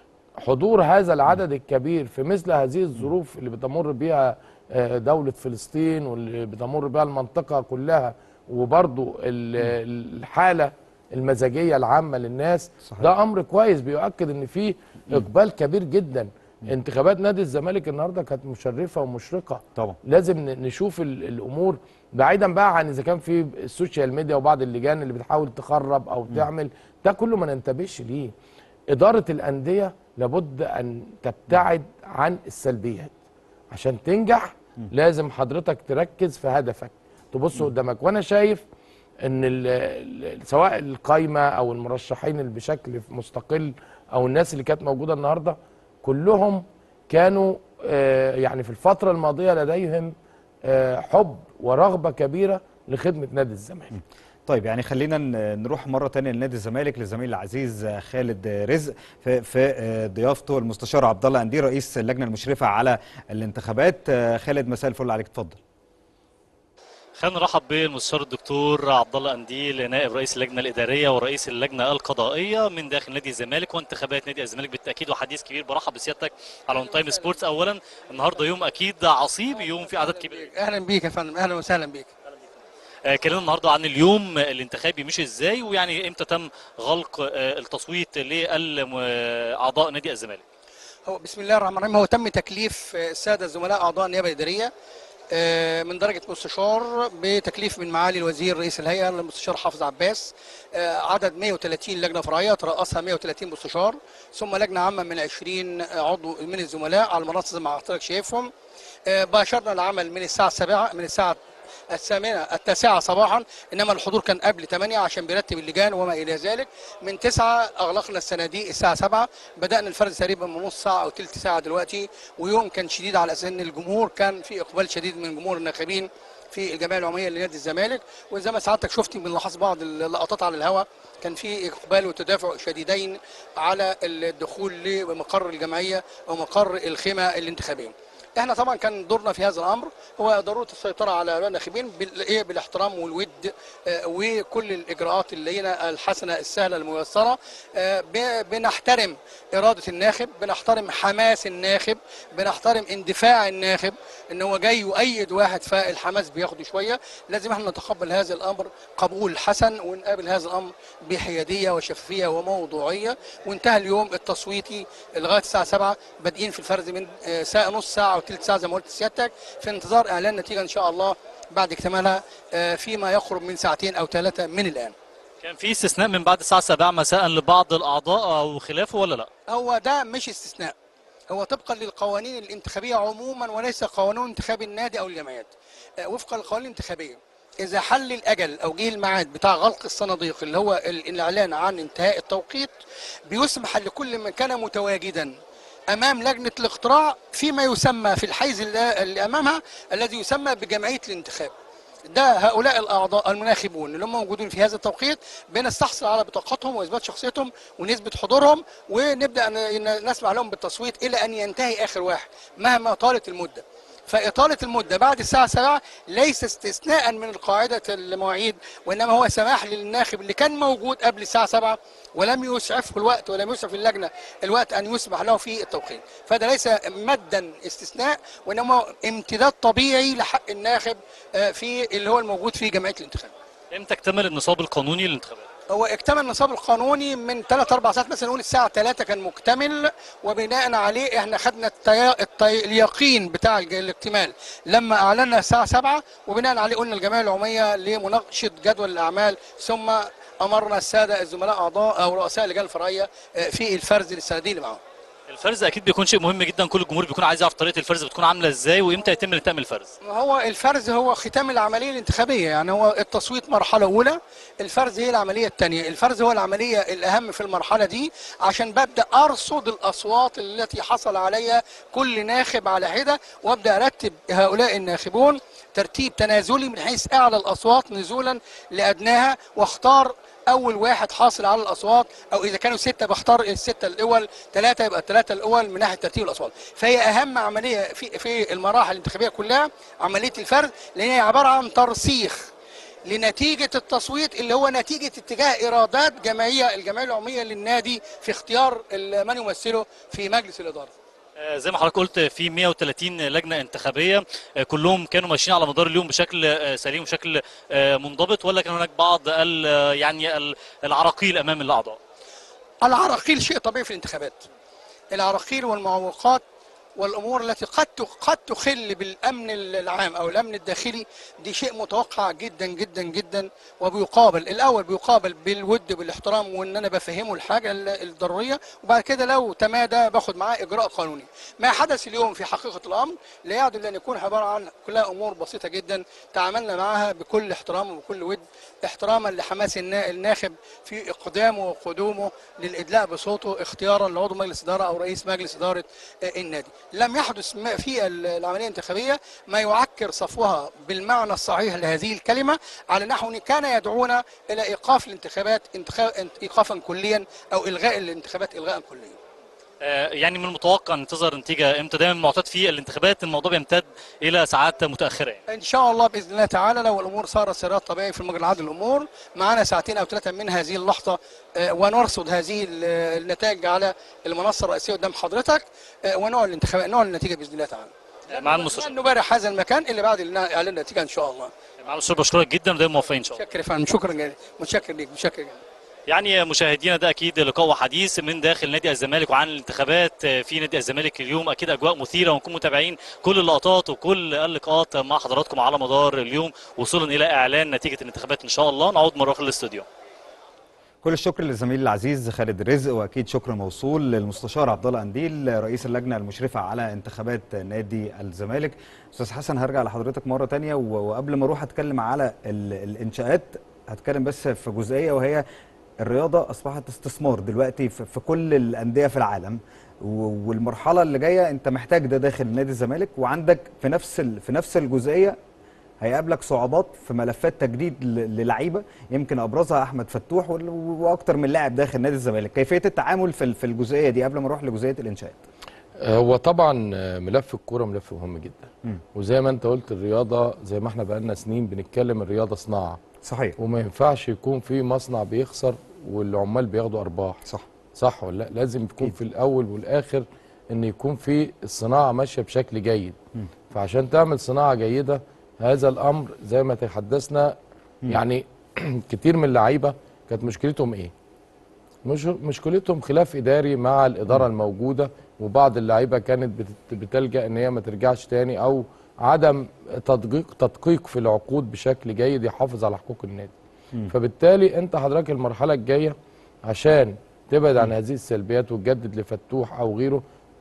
حضور هذا العدد الكبير في مثل هذه الظروف اللي بتمر بها آه، دولة فلسطين واللي بتمر بها المنطقة كلها وبرضو ال- الحالة المزاجية العامة للناس صحيح. ده أمر كويس بيؤكد إن في إقبال كبير جدا انتخابات نادي الزمالك النهارده كانت مشرفة ومشرقة طبعا لازم ن- نشوف ال- الامور بعيدا بقى عن اذا كان في السوشيال ميديا وبعض اللجان اللي بتحاول تخرب او تعمل ده كله ما ننتبهش ليه اداره الانديه لابد ان تبتعد عن السلبيات عشان تنجح لازم حضرتك تركز في هدفك تبص قدامك وانا شايف ان ال ال سواء القايمه او المرشحين اللي بشكل مستقل او الناس اللي كانت موجوده النهارده كلهم كانوا آه، يعني في الفتره الماضيه لديهم آه، حب ورغبه كبيره لخدمه نادي الزمالك طيب يعني خلينا ن- نروح مره تانية لنادي الزمالك للزميل العزيز آه، خالد آه، رزق في, في آه، ضيافته المستشار عبد الله اندير رئيس اللجنه المشرفه على الانتخابات آه، خالد مساء الفل عليك اتفضل خلينا نرحب بالمستشار الدكتور عبد الله انديل نائب رئيس اللجنه الاداريه ورئيس اللجنه القضائيه من داخل نادي الزمالك وانتخابات نادي الزمالك بالتاكيد وحديث كبير برحب بسيادتك على اون تايم سبورتس اولا النهارده يوم اكيد عصيب يوم في عدد كبير اهلا بيك يا فندم اهلا وسهلا بيك آه، كلمنا النهارده عن اليوم الانتخابي مش ازاي ويعني امتى تم غلق آه، التصويت لاعضاء نادي الزمالك هو بسم الله الرحمن الرحيم هو تم تكليف آه، الساده الزملاء اعضاء النيابه الاداريه آه، من درجه مستشار بتكليف من معالي الوزير رئيس الهيئه المستشار حافظ عباس آه، عدد 130 لجنه فرعيه ترأسها 130 مستشار ثم لجنه عامه من 20 عضو من الزملاء على المنصه زي ما حضرتك شايفهم آه، باشرنا العمل من الساعه 7 من الساعه الثامنة التاسعة صباحا إنما الحضور كان قبل 8 عشان بيرتب اللجان وما إلى ذلك من 9 أغلقنا الصناديق الساعة 7 بدأنا الفرز تقريبا من نص ساعة أو تلت ساعة دلوقتي ويوم كان شديد على أساس إن الجمهور كان في إقبال شديد من جمهور الناخبين في الجمعيه العموميه لنادي الزمالك وزي ما سعادتك شفت من لحظ بعض اللقطات على الهواء كان في اقبال وتدافع شديدين على الدخول لمقر الجمعيه او مقر الخيمه الانتخابيه. احنا طبعا كان دورنا في هذا الامر هو ضروره السيطره على الناخبين بال- إيه بالاحترام والود آه، وكل الاجراءات اللينه الحسنه السهله الميسره آه، ب- بنحترم اراده الناخب بنحترم حماس الناخب بنحترم اندفاع الناخب ان هو جاي يؤيد واحد فالحماس بياخده شويه لازم احنا نتقبل هذا الامر قبول حسن ونقابل هذا الامر بحياديه وشفافيه وموضوعيه وانتهى اليوم التصويتي لغايه الساعه 7 بادئين في الفرز من آه، ساعه نص ساعه وثلث ساعه زي ما قلت سيادتك في انتظار اعلان نتيجه ان شاء الله بعد اكتمالها آه، فيما يقرب من ساعتين او ثلاثه من الان كان في استثناء من بعد الساعه 7 مساء لبعض الاعضاء او خلافه ولا لا هو ده مش استثناء هو طبقا للقوانين الانتخابيه عموما وليس قانون انتخاب النادي او الجمعيات آه، وفقا للقوانين الانتخابيه اذا حل الاجل او جه الميعاد بتاع غلق الصناديق اللي هو ال- الاعلان عن انتهاء التوقيت بيسمح لكل من كان متواجدا امام لجنه الاقتراع فيما يسمى في الحيز اللي اللي امامها الذي يسمى بجمعيه الانتخاب ده هؤلاء الاعضاء المناخبون اللي هم موجودين في هذا التوقيت بنستحصل على بطاقتهم واثبات شخصيتهم ونسبه حضورهم ونبدا ن- ن- نسمع لهم بالتصويت الى ان ينتهي اخر واحد مهما طالت المده فإطالة المدة بعد الساعة 7 ليس استثناء من القاعدة المواعيد وإنما هو سماح للناخب اللي كان موجود قبل الساعة 7 ولم يسعفه الوقت ولم يسعف اللجنة الوقت أن يسمح له في التوقيت فده ليس مدا استثناء وإنما امتداد طبيعي لحق الناخب آه، في اللي هو الموجود في جمعية الانتخاب امتى اكتمل النصاب القانوني للانتخابات هو اكتمل النصاب القانوني من 3 4 ساعات مثلا نقول الساعه 3 كان مكتمل وبناء عليه احنا خدنا التي... التي... اليقين بتاع الج- الاكتمال لما اعلنا الساعه 7 وبناء عليه قلنا الجمعيه العموميه لمناقشه جدول الاعمال ثم امرنا الساده الزملاء اعضاء او رؤساء اللجان الفرعيه آه، في الفرز للصناديق اللي معاهم الفرز اكيد بيكون شيء مهم جدا كل الجمهور بيكون عايز يعرف طريقه الفرز بتكون عامله ازاي وامتى يتم الانتهاء من الفرز هو الفرز هو ختام العمليه الانتخابيه يعني هو التصويت مرحله اولى الفرز هي العمليه الثانيه الفرز هو العمليه الاهم في المرحله دي عشان ببدا ارصد الاصوات التي حصل عليها كل ناخب على حده وابدا ارتب هؤلاء الناخبون ترتيب تنازلي من حيث اعلى الاصوات نزولا لادناها واختار اول واحد حاصل على الاصوات او اذا كانوا سته بختار السته الاول ثلاثه يبقى الثلاثه الاول من ناحيه ترتيب الاصوات فهي اهم عمليه في في المراحل الانتخابيه كلها عمليه الفرز لان هي عباره عن ترسيخ لنتيجه التصويت اللي هو نتيجه اتجاه ارادات جمعيه الجمعيه العموميه للنادي في اختيار ال- من يمثله في مجلس الاداره آه، زي ما حضرتك قلت في 130 لجنه انتخابيه آه، كلهم كانوا ماشيين على مدار اليوم بشكل آه، سليم وبشكل آه، منضبط ولا كان هناك بعض ال- آه، يعني ال- العراقيل امام الاعضاء العراقيل شيء طبيعي في الانتخابات العراقيل والمعوقات والامور التي قد قد تخل بالامن العام او الامن الداخلي دي شيء متوقع جدا جدا جدا وبيقابل الاول بيقابل بالود بالاحترام وان انا بفهمه الحاجه ال- الضروريه وبعد كده لو تمادى باخد معاه اجراء قانوني ما حدث اليوم في حقيقه الامر لا يعدل ان يكون عباره عن كلها امور بسيطه جدا تعاملنا معها بكل احترام وبكل ود احتراما لحماس النا- الناخب في اقدامه وقدومه للادلاء بصوته اختيارا لعضو مجلس اداره او رئيس مجلس اداره آه، النادي لم يحدث ما في ال- العمليه الانتخابيه ما يعكر صفوها بالمعنى الصحيح لهذه الكلمه على نحو كان يدعونا الى ايقاف الانتخابات انتخاب ايقافا كليا او الغاء الانتخابات الغاء كليا آه، يعني من المتوقع ان تظهر نتيجه امتى دايما معتاد في الانتخابات الموضوع بيمتد الى ساعات متاخره يعني. ان شاء الله باذن الله تعالى لو الامور صارت سيرات طبيعي في المجرى العادي الامور معانا ساعتين او ثلاثه من هذه اللحظه آه، ونرصد هذه ال- النتائج على المنصه الرئيسيه قدام حضرتك آه، ونعلن الانتخابات نعلن النتيجه باذن الله تعالى آه، مع المستشار لن نبارح هذا المكان اللي بعد اعلان النتيجه ان شاء الله مع المستشار بشكرك جدا ودايما موفقين ان شاء الله متشكر يا فندم شكرا جزيلا متشكر ليك متشكر جدا يعني مشاهدينا ده اكيد لقاء وحديث من داخل نادي الزمالك وعن الانتخابات في نادي الزمالك اليوم اكيد اجواء مثيره ونكون متابعين كل اللقطات وكل اللقاءات مع حضراتكم على مدار اليوم وصولا الى اعلان نتيجه الانتخابات ان شاء الله نعود مره في الاستوديو كل الشكر للزميل العزيز خالد رزق واكيد شكر موصول للمستشار عبد الله قنديل رئيس اللجنه المشرفه على انتخابات نادي الزمالك استاذ حسن هرجع لحضرتك مره تانية و- وقبل ما اروح اتكلم على ال- الانشاءات هتكلم بس في جزئيه وهي الرياضه اصبحت استثمار دلوقتي في في كل الانديه في العالم و- والمرحله اللي جايه انت محتاج ده داخل نادي الزمالك وعندك في نفس ال- في نفس الجزئيه هيقابلك صعوبات في ملفات تجديد ل- للعيبه يمكن ابرزها احمد فتوح وال- واكتر من لاعب داخل نادي الزمالك كيفيه التعامل في ال- في الجزئيه دي قبل ما اروح لجزئيه الانشاءات هو طبعا ملف الكوره ملف مهم جدا مم. وزي ما انت قلت الرياضه زي ما احنا بقالنا سنين بنتكلم الرياضه صناعه صحيح وما ينفعش يكون في مصنع بيخسر والعمال بياخدوا ارباح صح صح ولا لا لازم يكون في الاول والاخر ان يكون في الصناعه ماشيه بشكل جيد مم. فعشان تعمل صناعه جيده هذا الامر زي ما تحدثنا يعني كتير من اللعيبه كانت مشكلتهم ايه مش مشكلتهم خلاف اداري مع الاداره الموجوده وبعض اللعيبه كانت بتت- بتلجا ان هي ما ترجعش تاني او عدم تدقيق تدقيق في العقود بشكل جيد يحافظ على حقوق النادي مم. فبالتالي انت حضرتك المرحله الجايه عشان تبعد عن هذه السلبيات وتجدد لفتوح او غيره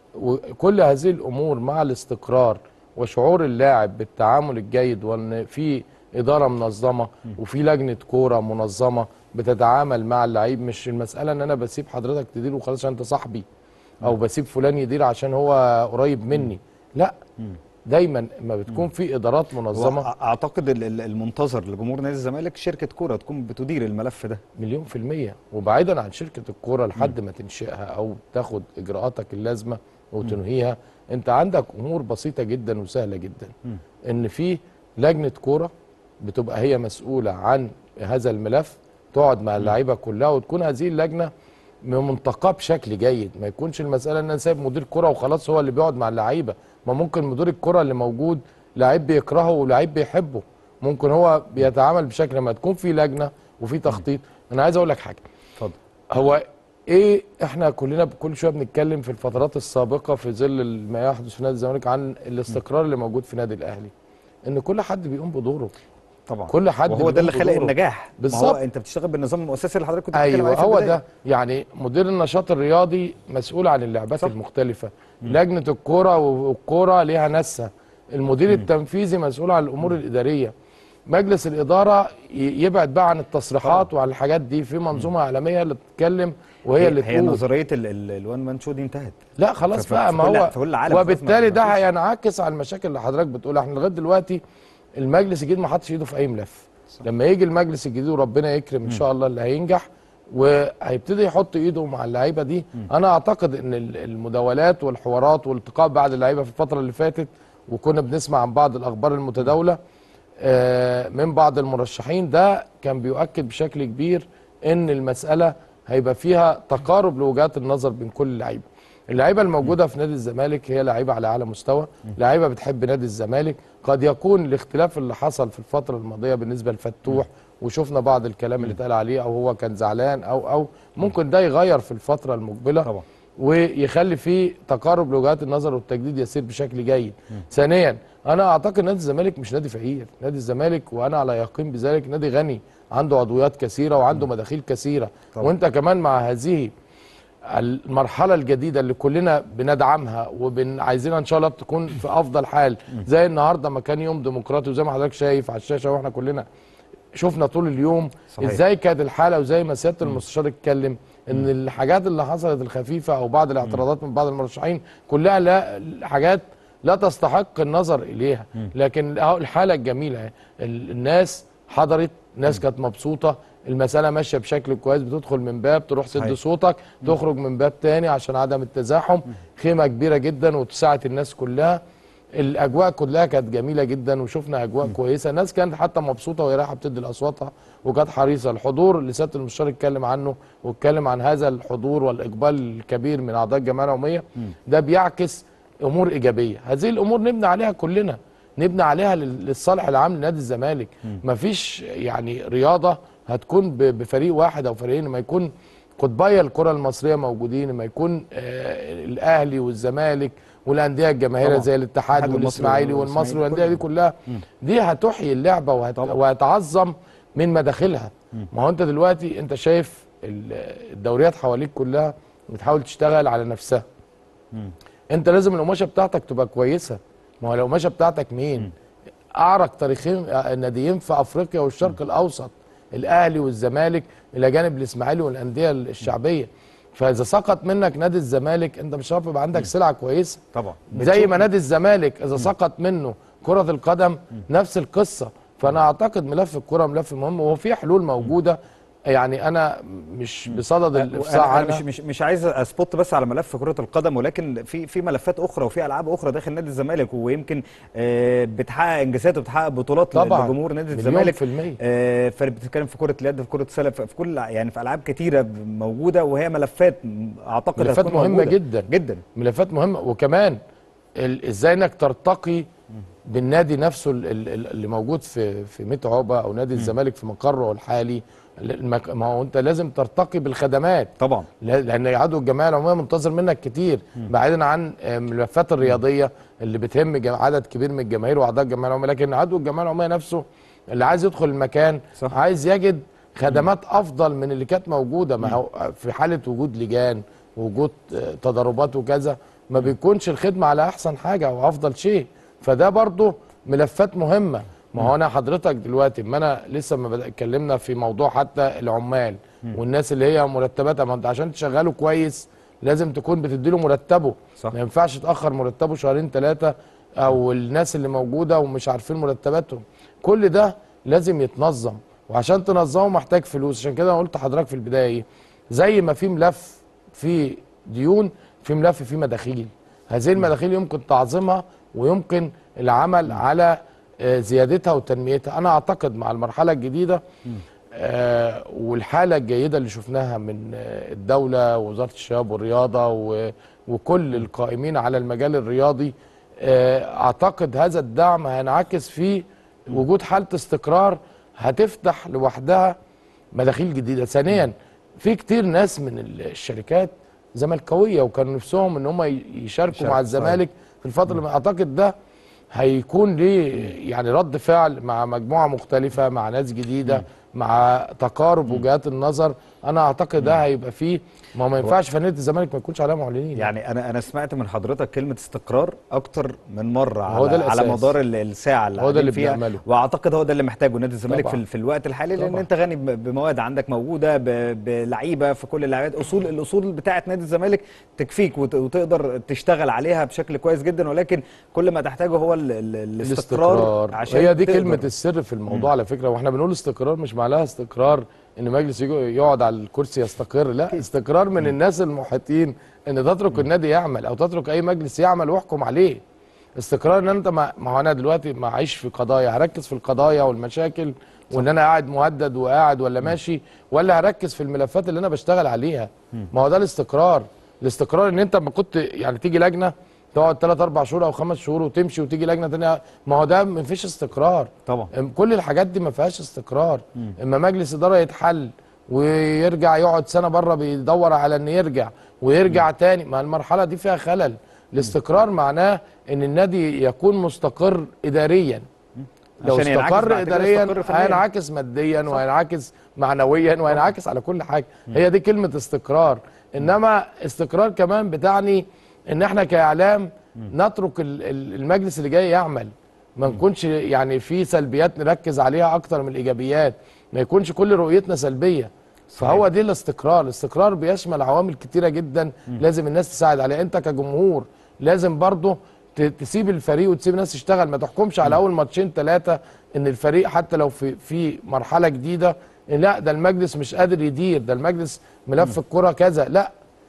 وكل هذه الامور مع الاستقرار وشعور اللاعب بالتعامل الجيد وان في اداره منظمه وفي لجنه كوره منظمه بتتعامل مع اللعيب مش المساله ان انا بسيب حضرتك تدير وخلاص عشان انت صاحبي او بسيب فلان يدير عشان هو قريب مني لا دايما ما بتكون في ادارات منظمه وأ- اعتقد ال- ال- المنتظر لجمهور نادي الزمالك شركه كوره تكون بتدير الملف ده مليون في المية وبعيدا عن شركة الكورة لحد ما تنشئها أو تاخد إجراءاتك اللازمة وتنهيها أنت عندك أمور بسيطة جدا وسهلة جدا مم. إن في لجنة كورة بتبقى هي مسؤولة عن هذا الملف تقعد مع اللعيبة كلها وتكون هذه اللجنة منتقاه بشكل جيد ما يكونش المسألة إن أنا سايب مدير كرة وخلاص هو اللي بيقعد مع اللعيبة ما ممكن مدير الكرة اللي موجود لعيب بيكرهه ولعيب بيحبه ممكن هو بيتعامل بشكل ما تكون في لجنة وفي تخطيط انا عايز اقول لك حاجه اتفضل هو ايه احنا كلنا كل شويه بنتكلم في الفترات السابقه في ظل ما يحدث في نادي الزمالك عن الاستقرار اللي موجود في نادي الاهلي ان كل حد بيقوم بدوره طبعا كل حد وهو ده اللي بيقوم خلق بدوره. النجاح ما بالظبط. هو انت بتشتغل بالنظام المؤسسي اللي حضرتك كنت بتتكلم ايوه عليه في هو البداية. ده يعني مدير النشاط الرياضي مسؤول عن اللعبات صح. صح. المختلفه لجنه الكوره والكوره ليها ناسها المدير التنفيذي مسؤول عن الامور الاداريه مجلس الاداره ي- يبعد بقى عن التصريحات وعن الحاجات دي في منظومه اعلاميه اللي بتتكلم وهي اللي هي تقول نظريه الوان مان شو دي انتهت لا خلاص ف- ف- بقى في ما كل- هو في كل العالم خلاص ما- وبالتالي ما ده فيش. هينعكس على المشاكل اللي حضرتك بتقولها احنا لغايه دلوقتي المجلس الجديد ما حطش ايده في اي ملف لما يجي المجلس الجديد وربنا يكرم ان شاء الله اللي هينجح وهيبتدي يحط ايده مع اللعيبه دي انا اعتقد ان ال- المداولات والحوارات والالتقاء بعد اللعيبه في الفتره اللي فاتت وكنا بنسمع عن بعض الاخبار المتداوله آه، من بعض المرشحين ده كان بيؤكد بشكل كبير ان المساله هيبقى فيها تقارب لوجهات النظر بين كل اللعيبه اللعيبه الموجوده في نادي الزمالك هي لعيبه على اعلى مستوى لعيبه بتحب نادي الزمالك قد يكون الاختلاف اللي حصل في الفتره الماضيه بالنسبه لفتوح وشفنا بعض الكلام اللي اتقال عليه او هو كان زعلان او او ممكن ده يغير في الفتره المقبله طبعا. ويخلي فيه تقارب لوجهات النظر والتجديد يسير بشكل جيد ثانيا انا اعتقد نادي الزمالك مش نادي فقير نادي الزمالك وانا على يقين بذلك نادي غني عنده عضويات كثيره وعنده مداخيل كثيره طبعا. وانت كمان مع هذه المرحلة الجديدة اللي كلنا بندعمها وعايزينها ان شاء الله تكون في افضل حال زي النهارده ما كان يوم ديمقراطي وزي ما حضرتك شايف على الشاشة واحنا كلنا شفنا طول اليوم صحيح. ازاي كانت الحالة وزي ما سيادة المستشار اتكلم ان الحاجات اللي حصلت الخفيفة او بعض الاعتراضات من بعض المرشحين كلها لا حاجات لا تستحق النظر اليها لكن أهو الحالة الجميلة ال- الناس حضرت ناس كانت مبسوطة المسألة ماشية بشكل كويس بتدخل من باب تروح تدي صحيح. صوتك تخرج من باب تاني عشان عدم التزاحم خيمة كبيرة جدا وتساعد الناس كلها الاجواء كلها كانت جميله جدا وشفنا اجواء كويسه الناس كانت حتى مبسوطه وهي رايحه بتدي الاصواتها وكانت حريصه الحضور اللي سياده المستشار اتكلم عنه واتكلم عن هذا الحضور والاقبال الكبير من اعضاء الجمعيه العموميه ده بيعكس امور ايجابيه هذه الامور نبني عليها كلنا نبني عليها لل- للصالح العام لنادي الزمالك مفيش يعني رياضه هتكون ب- بفريق واحد او فريقين لما يكون قطبي الكره المصريه موجودين لما يكون آه الاهلي والزمالك والانديه الجماهيريه طبعا. زي الاتحاد الاتحاد المصري والاسماعيلي والمصري والإسماعيلي والانديه دي كله. كلها دي هتحيي اللعبه وهت... طبعا. وهتعظم من مداخلها ما هو انت دلوقتي انت شايف ال- الدوريات حواليك كلها بتحاول تشتغل على نفسها انت لازم القماشه بتاعتك تبقى كويسه ما هو القماشه بتاعتك مين اعرق تاريخين آه، ناديين في افريقيا والشرق الاوسط الاهلي والزمالك الى جانب الاسماعيلي والانديه الشعبيه فاذا سقط منك نادي الزمالك انت مش هتعرف يبقى عندك سلعه كويسه طبعا زي ما نادي الزمالك اذا سقط منه كره القدم نفس القصه فانا اعتقد ملف الكره ملف مهم وهو في حلول موجوده يعني انا مش بصدد الافصاح انا أنا مش عنها مش مش عايز اسبوت بس على ملف كره القدم ولكن في في ملفات اخرى وفي العاب اخرى داخل نادي الزمالك ويمكن آه، بتحقق انجازات وبتحقق بطولات طبعاً. لجمهور نادي مليون الزمالك في المية. آه، فبتتكلم في كره اليد في كره السله في في كل يعني في العاب كتيره موجوده وهي ملفات اعتقد ملفات هتكون مهمة موجودة. جدا. جدا ملفات مهمه وكمان ال- ازاي انك ترتقي بالنادي نفسه ال- ال- اللي موجود في في ميت عقبه او نادي الزمالك في مقره الحالي المك- ما هو انت لازم ترتقي بالخدمات طبعا لا- لان عضو الجمعيه العموميه منتظر منك كتير بعيدا عن آه، الملفات الرياضيه اللي بتهم جم- عدد كبير من الجماهير واعضاء الجمعيه العموميه لكن عضو الجمعيه العموميه نفسه اللي عايز يدخل المكان صح. عايز يجد خدمات افضل من اللي كانت موجوده ما هو في حاله وجود لجان وجود آه، تضاربات وكذا ما بيكونش الخدمه على احسن حاجه او افضل شيء فده برضه ملفات مهمه ما هو انا حضرتك دلوقتي ما انا لسه ما بدأ اتكلمنا في موضوع حتى العمال والناس اللي هي مرتباتها ما انت عشان تشغله كويس لازم تكون بتديله مرتبه صح. ما ينفعش تاخر مرتبه شهرين ثلاثه او الناس اللي موجوده ومش عارفين مرتباتهم كل ده لازم يتنظم وعشان تنظمه محتاج فلوس عشان كده انا قلت لحضرتك في البدايه ايه زي ما في ملف في ديون في ملف في مداخيل هذه المداخيل يمكن تعظيمها ويمكن العمل على آه، زيادتها وتنميتها انا اعتقد مع المرحله الجديده آه، والحاله الجيده اللي شفناها من آه، الدوله ووزاره الشباب والرياضه و- وكل القائمين على المجال الرياضي آه، اعتقد هذا الدعم هينعكس في وجود حاله استقرار هتفتح لوحدها مداخيل جديده ثانيا في كتير ناس من الشركات زملكاويه وكانوا نفسهم ان هم يشاركوا يشاركوا، مع الزمالك في الفتره اللي اعتقد ده هيكون ليه يعني رد فعل مع مجموعه مختلفه مع ناس جديده مع تقارب وجهات النظر انا اعتقد ده هيبقى فيه ما هو ما ينفعش فنيه الزمالك ما يكونش عليها معلنين يعني انا انا سمعت من حضرتك كلمه استقرار اكتر من مره هو على, ده على الأساس. مدار ال- الساعه اللي هو ده قاعدين اللي فيها بنعمله. واعتقد هو ده اللي محتاجه نادي الزمالك في, طبعاً. ال- في الوقت الحالي لان طبعاً. انت غني ب- بمواد عندك موجوده ب- بلعيبه في كل اللعبات اصول الاصول بتاعه نادي الزمالك تكفيك وت- وتقدر تشتغل عليها بشكل كويس جدا ولكن كل ما تحتاجه هو ال- ال- الاستقرار الاستقرار عشان هي دي تقدر. كلمه السر في الموضوع على فكره واحنا بنقول استقرار مش معناها استقرار ان مجلس يجي يقعد على الكرسي يستقر لا استقرار من الناس المحيطين ان تترك النادي يعمل او تترك اي مجلس يعمل واحكم عليه استقرار ان انت ما ما هو انا دلوقتي ما اعيش في قضايا هركز في القضايا والمشاكل وان انا قاعد مهدد وقاعد ولا ماشي ولا هركز في الملفات اللي انا بشتغل عليها ما هو ده الاستقرار الاستقرار ان انت ما كنت يعني تيجي لجنه تقعد 3 4 شهور او 5 شهور وتمشي وتيجي لجنه ثانيه ما هو ده ما فيش استقرار طبعا أم- كل الحاجات دي ما فيهاش استقرار اما مجلس اداره يتحل ويرجع يقعد سنه بره بيدور على ان يرجع ويرجع تاني ما المرحله دي فيها خلل الاستقرار معناه ان النادي يكون مستقر اداريا لو عشان ينعكس استقر بعد كده اداريا يستقر فنياً. هينعكس ماديا وهينعكس معنويا وهينعكس على كل حاجه هي دي كلمه استقرار انما استقرار كمان بتعني ان احنا كاعلام نترك ال- ال- المجلس اللي جاي يعمل ما نكونش يعني في سلبيات نركز عليها اكتر من الايجابيات ما يكونش كل رؤيتنا سلبيه فهو دي الاستقرار الاستقرار بيشمل عوامل كتيره جدا لازم الناس تساعد عليها انت كجمهور لازم برضه ت- تسيب الفريق وتسيب الناس تشتغل ما تحكمش على اول ماتشين ثلاثه ان الفريق حتى لو في في مرحله جديده إن لا ده المجلس مش قادر يدير ده المجلس ملف الكره كذا لا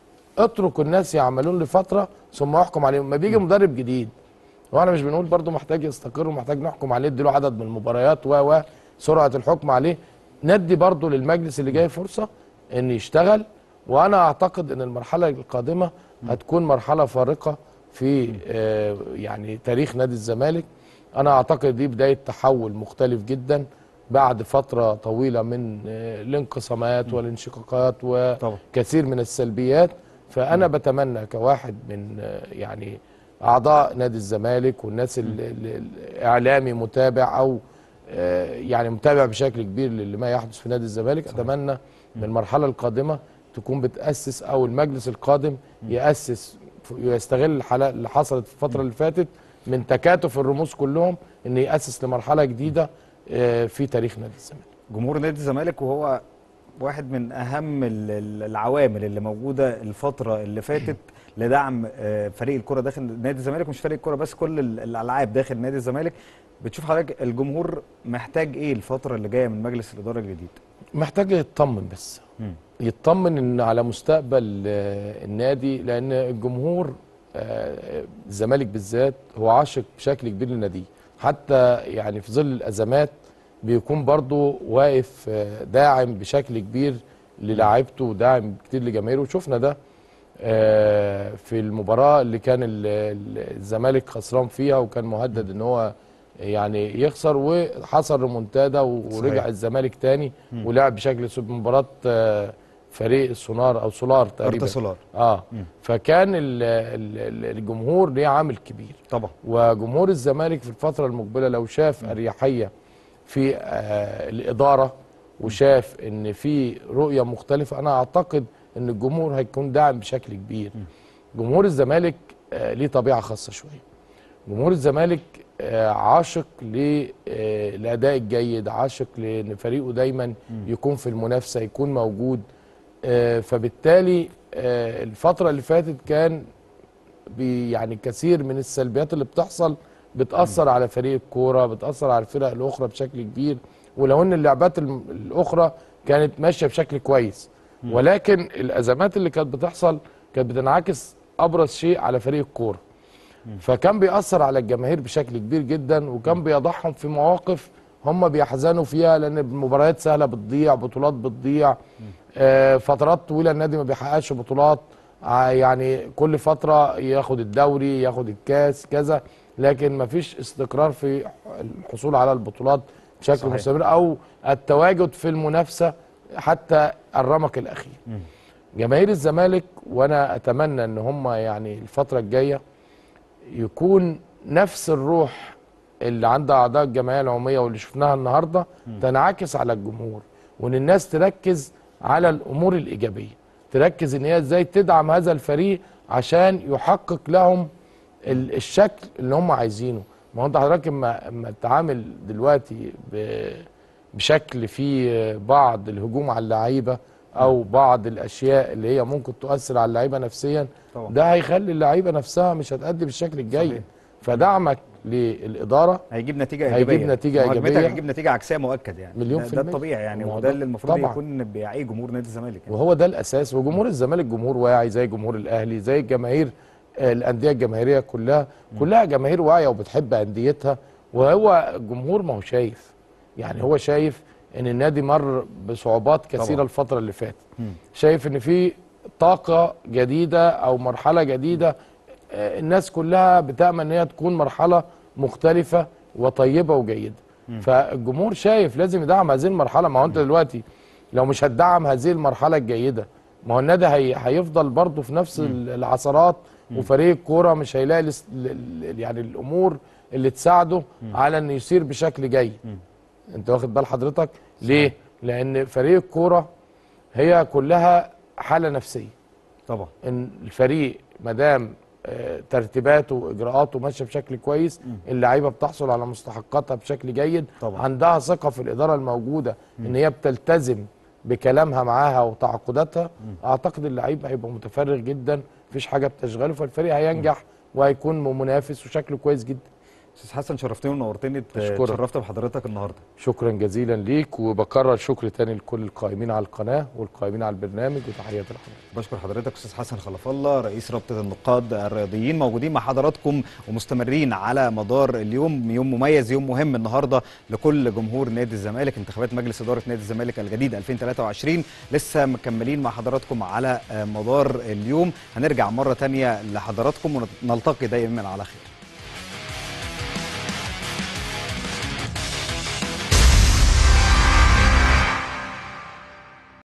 اترك الناس يعملون لفتره ثم احكم عليهم ما بيجي مدرب جديد وانا مش بنقول برضه محتاج يستقر ومحتاج نحكم عليه اديله عدد من المباريات و و سرعه الحكم عليه ندي برضه للمجلس اللي جاي فرصه ان يشتغل وانا اعتقد ان المرحله القادمه هتكون مرحله فارقه في آه يعني تاريخ نادي الزمالك انا اعتقد دي بدايه تحول مختلف جدا بعد فتره طويله من آه الانقسامات والانشقاقات طبعا. وكثير من السلبيات فانا بتمنى كواحد من آه، يعني اعضاء نادي الزمالك والناس ال- ال- الاعلامي متابع او آه، يعني متابع بشكل كبير لما يحدث في نادي الزمالك اتمنى من المرحله القادمه تكون بتاسس او المجلس القادم ياسس ف- يستغل الحالات اللي حصلت في الفتره اللي فاتت من تكاتف الرموز كلهم ان ياسس لمرحله جديده آه، في تاريخ نادي الزمالك جمهور نادي الزمالك وهو واحد من اهم ال- ال- العوامل اللي موجوده الفتره اللي فاتت لدعم آه، فريق الكره داخل نادي الزمالك مش فريق الكره بس كل ال- الالعاب داخل نادي الزمالك بتشوف حضرتك الجمهور محتاج ايه الفتره اللي جايه من مجلس الاداره الجديد محتاج يطمن بس مم. يطمن ان على مستقبل آه، النادي لان الجمهور آه، الزمالك بالذات هو عاشق بشكل كبير للنادي حتى يعني في ظل الازمات بيكون برضه واقف آه، داعم بشكل كبير للاعيبته وداعم كتير لجماهيره وشفنا ده آه، في المباراه اللي كان ال- ال- الزمالك خسران فيها وكان مهدد ان هو يعني يخسر وحصل ريمونتادا ورجع صحيح. الزمالك تاني ولعب بشكل سب- مباراه آه، فريق السونار او سولار تقريبا ارتا سولار اه فكان ال- ال- ال- الجمهور ليه عامل كبير طبعا وجمهور الزمالك في الفتره المقبله لو شاف اريحيه في آه الاداره وشاف ان في رؤيه مختلفه انا اعتقد ان الجمهور هيكون داعم بشكل كبير جمهور الزمالك آه ليه طبيعه خاصه شويه جمهور الزمالك آه، عاشق للاداء الجيد عاشق لان فريقه دايما يكون في المنافسه يكون موجود آه، فبالتالي آه، الفتره اللي فاتت كان بي- يعني كثير من السلبيات اللي بتحصل بتاثر على فريق الكوره بتاثر على الفرق الاخرى بشكل كبير ولو ان اللعبات الم- الاخرى كانت ماشيه بشكل كويس ولكن الازمات اللي كانت بتحصل كانت بتنعكس ابرز شيء على فريق الكوره فكان بيأثر على الجماهير بشكل كبير جدا وكان بيضعهم في مواقف هم بيحزنوا فيها لان المباريات سهله بتضيع بطولات بتضيع آه، فترات طويله النادي ما بيحققش بطولات ع- يعني كل فتره ياخد الدوري ياخد الكاس كذا لكن ما فيش استقرار في الحصول على البطولات بشكل صحيح. مستمر او التواجد في المنافسه حتى الرمق الاخير جماهير الزمالك وانا اتمنى ان هم يعني الفتره الجايه يكون نفس الروح اللي عند اعضاء الجمعيه العموميه واللي شفناها النهارده تنعكس على الجمهور وان الناس تركز على الامور الايجابيه تركز ان هي ازاي تدعم هذا الفريق عشان يحقق لهم ال- الشكل اللي هم عايزينه ما هو انت حضرتك اما اما تتعامل دلوقتي ب- بشكل فيه بعض الهجوم على اللعيبه او بعض الاشياء اللي هي ممكن تؤثر على اللعيبه نفسيا طبعا. ده هيخلي اللعيبه نفسها مش هتأدي بالشكل الجيد صحيح. فدعمك للاداره هيجيب نتيجه هيجيب ايجابيه نتيجة مهاجمتك إيجابية. هيجيب نتيجه عكسيه مؤكد يعني مليون ده- في ده المية. الطبيعي يعني ما هو وده ده- اللي المفروض طبعاً. يكون بيعيه جمهور نادي الزمالك يعني. وهو ده الاساس وجمهور الزمالك جمهور واعي زي جمهور الاهلي زي الجماهير آه، الانديه الجماهيريه كلها كلها جماهير واعيه وبتحب انديتها وهو الجمهور ما هو شايف يعني هو شايف ان النادي مر بصعوبات كثيره طبعاً. الفتره اللي فاتت شايف ان في طاقه جديده او مرحله جديده آه، الناس كلها بتامل ان هي تكون مرحله مختلفه وطيبه وجيده فالجمهور شايف لازم يدعم هذه المرحله ما هو انت دلوقتي لو مش هتدعم هذه المرحله الجيده ما هو النادي هي هيفضل برضه في نفس ال- العثرات وفريق الكوره مش هيلاقي الاس- ال- ال- يعني الامور اللي تساعده على انه يسير بشكل جيد انت واخد بال حضرتك ليه لان فريق الكوره هي كلها حاله نفسيه طبعا ان الفريق ما دام آه، ترتيباته واجراءاته ماشيه بشكل كويس اللعيبه بتحصل على مستحقاتها بشكل جيد طبعا. عندها ثقه في الاداره الموجوده ان هي بتلتزم بكلامها معاها وتعاقداتها اعتقد اللعيب هيبقى متفرغ جدا مفيش حاجه بتشغله فالفريق هينجح وهيكون منافس وشكله كويس جدا استاذ حسن شرفتني ونورتني أشكرك. اتشرفت بحضرتك النهارده شكرا جزيلا ليك وبكرر شكر تاني لكل القائمين على القناه والقائمين على البرنامج وتحياتي لحضرتك بشكر حضرتك استاذ حسن خلف الله رئيس رابطه النقاد الرياضيين موجودين مع حضراتكم ومستمرين على مدار اليوم يوم مميز يوم مهم النهارده لكل جمهور نادي الزمالك انتخابات مجلس اداره نادي الزمالك الجديد 2023 لسه مكملين مع حضراتكم على آه، مدار اليوم هنرجع مره تانية لحضراتكم ونلتقي دايما على خير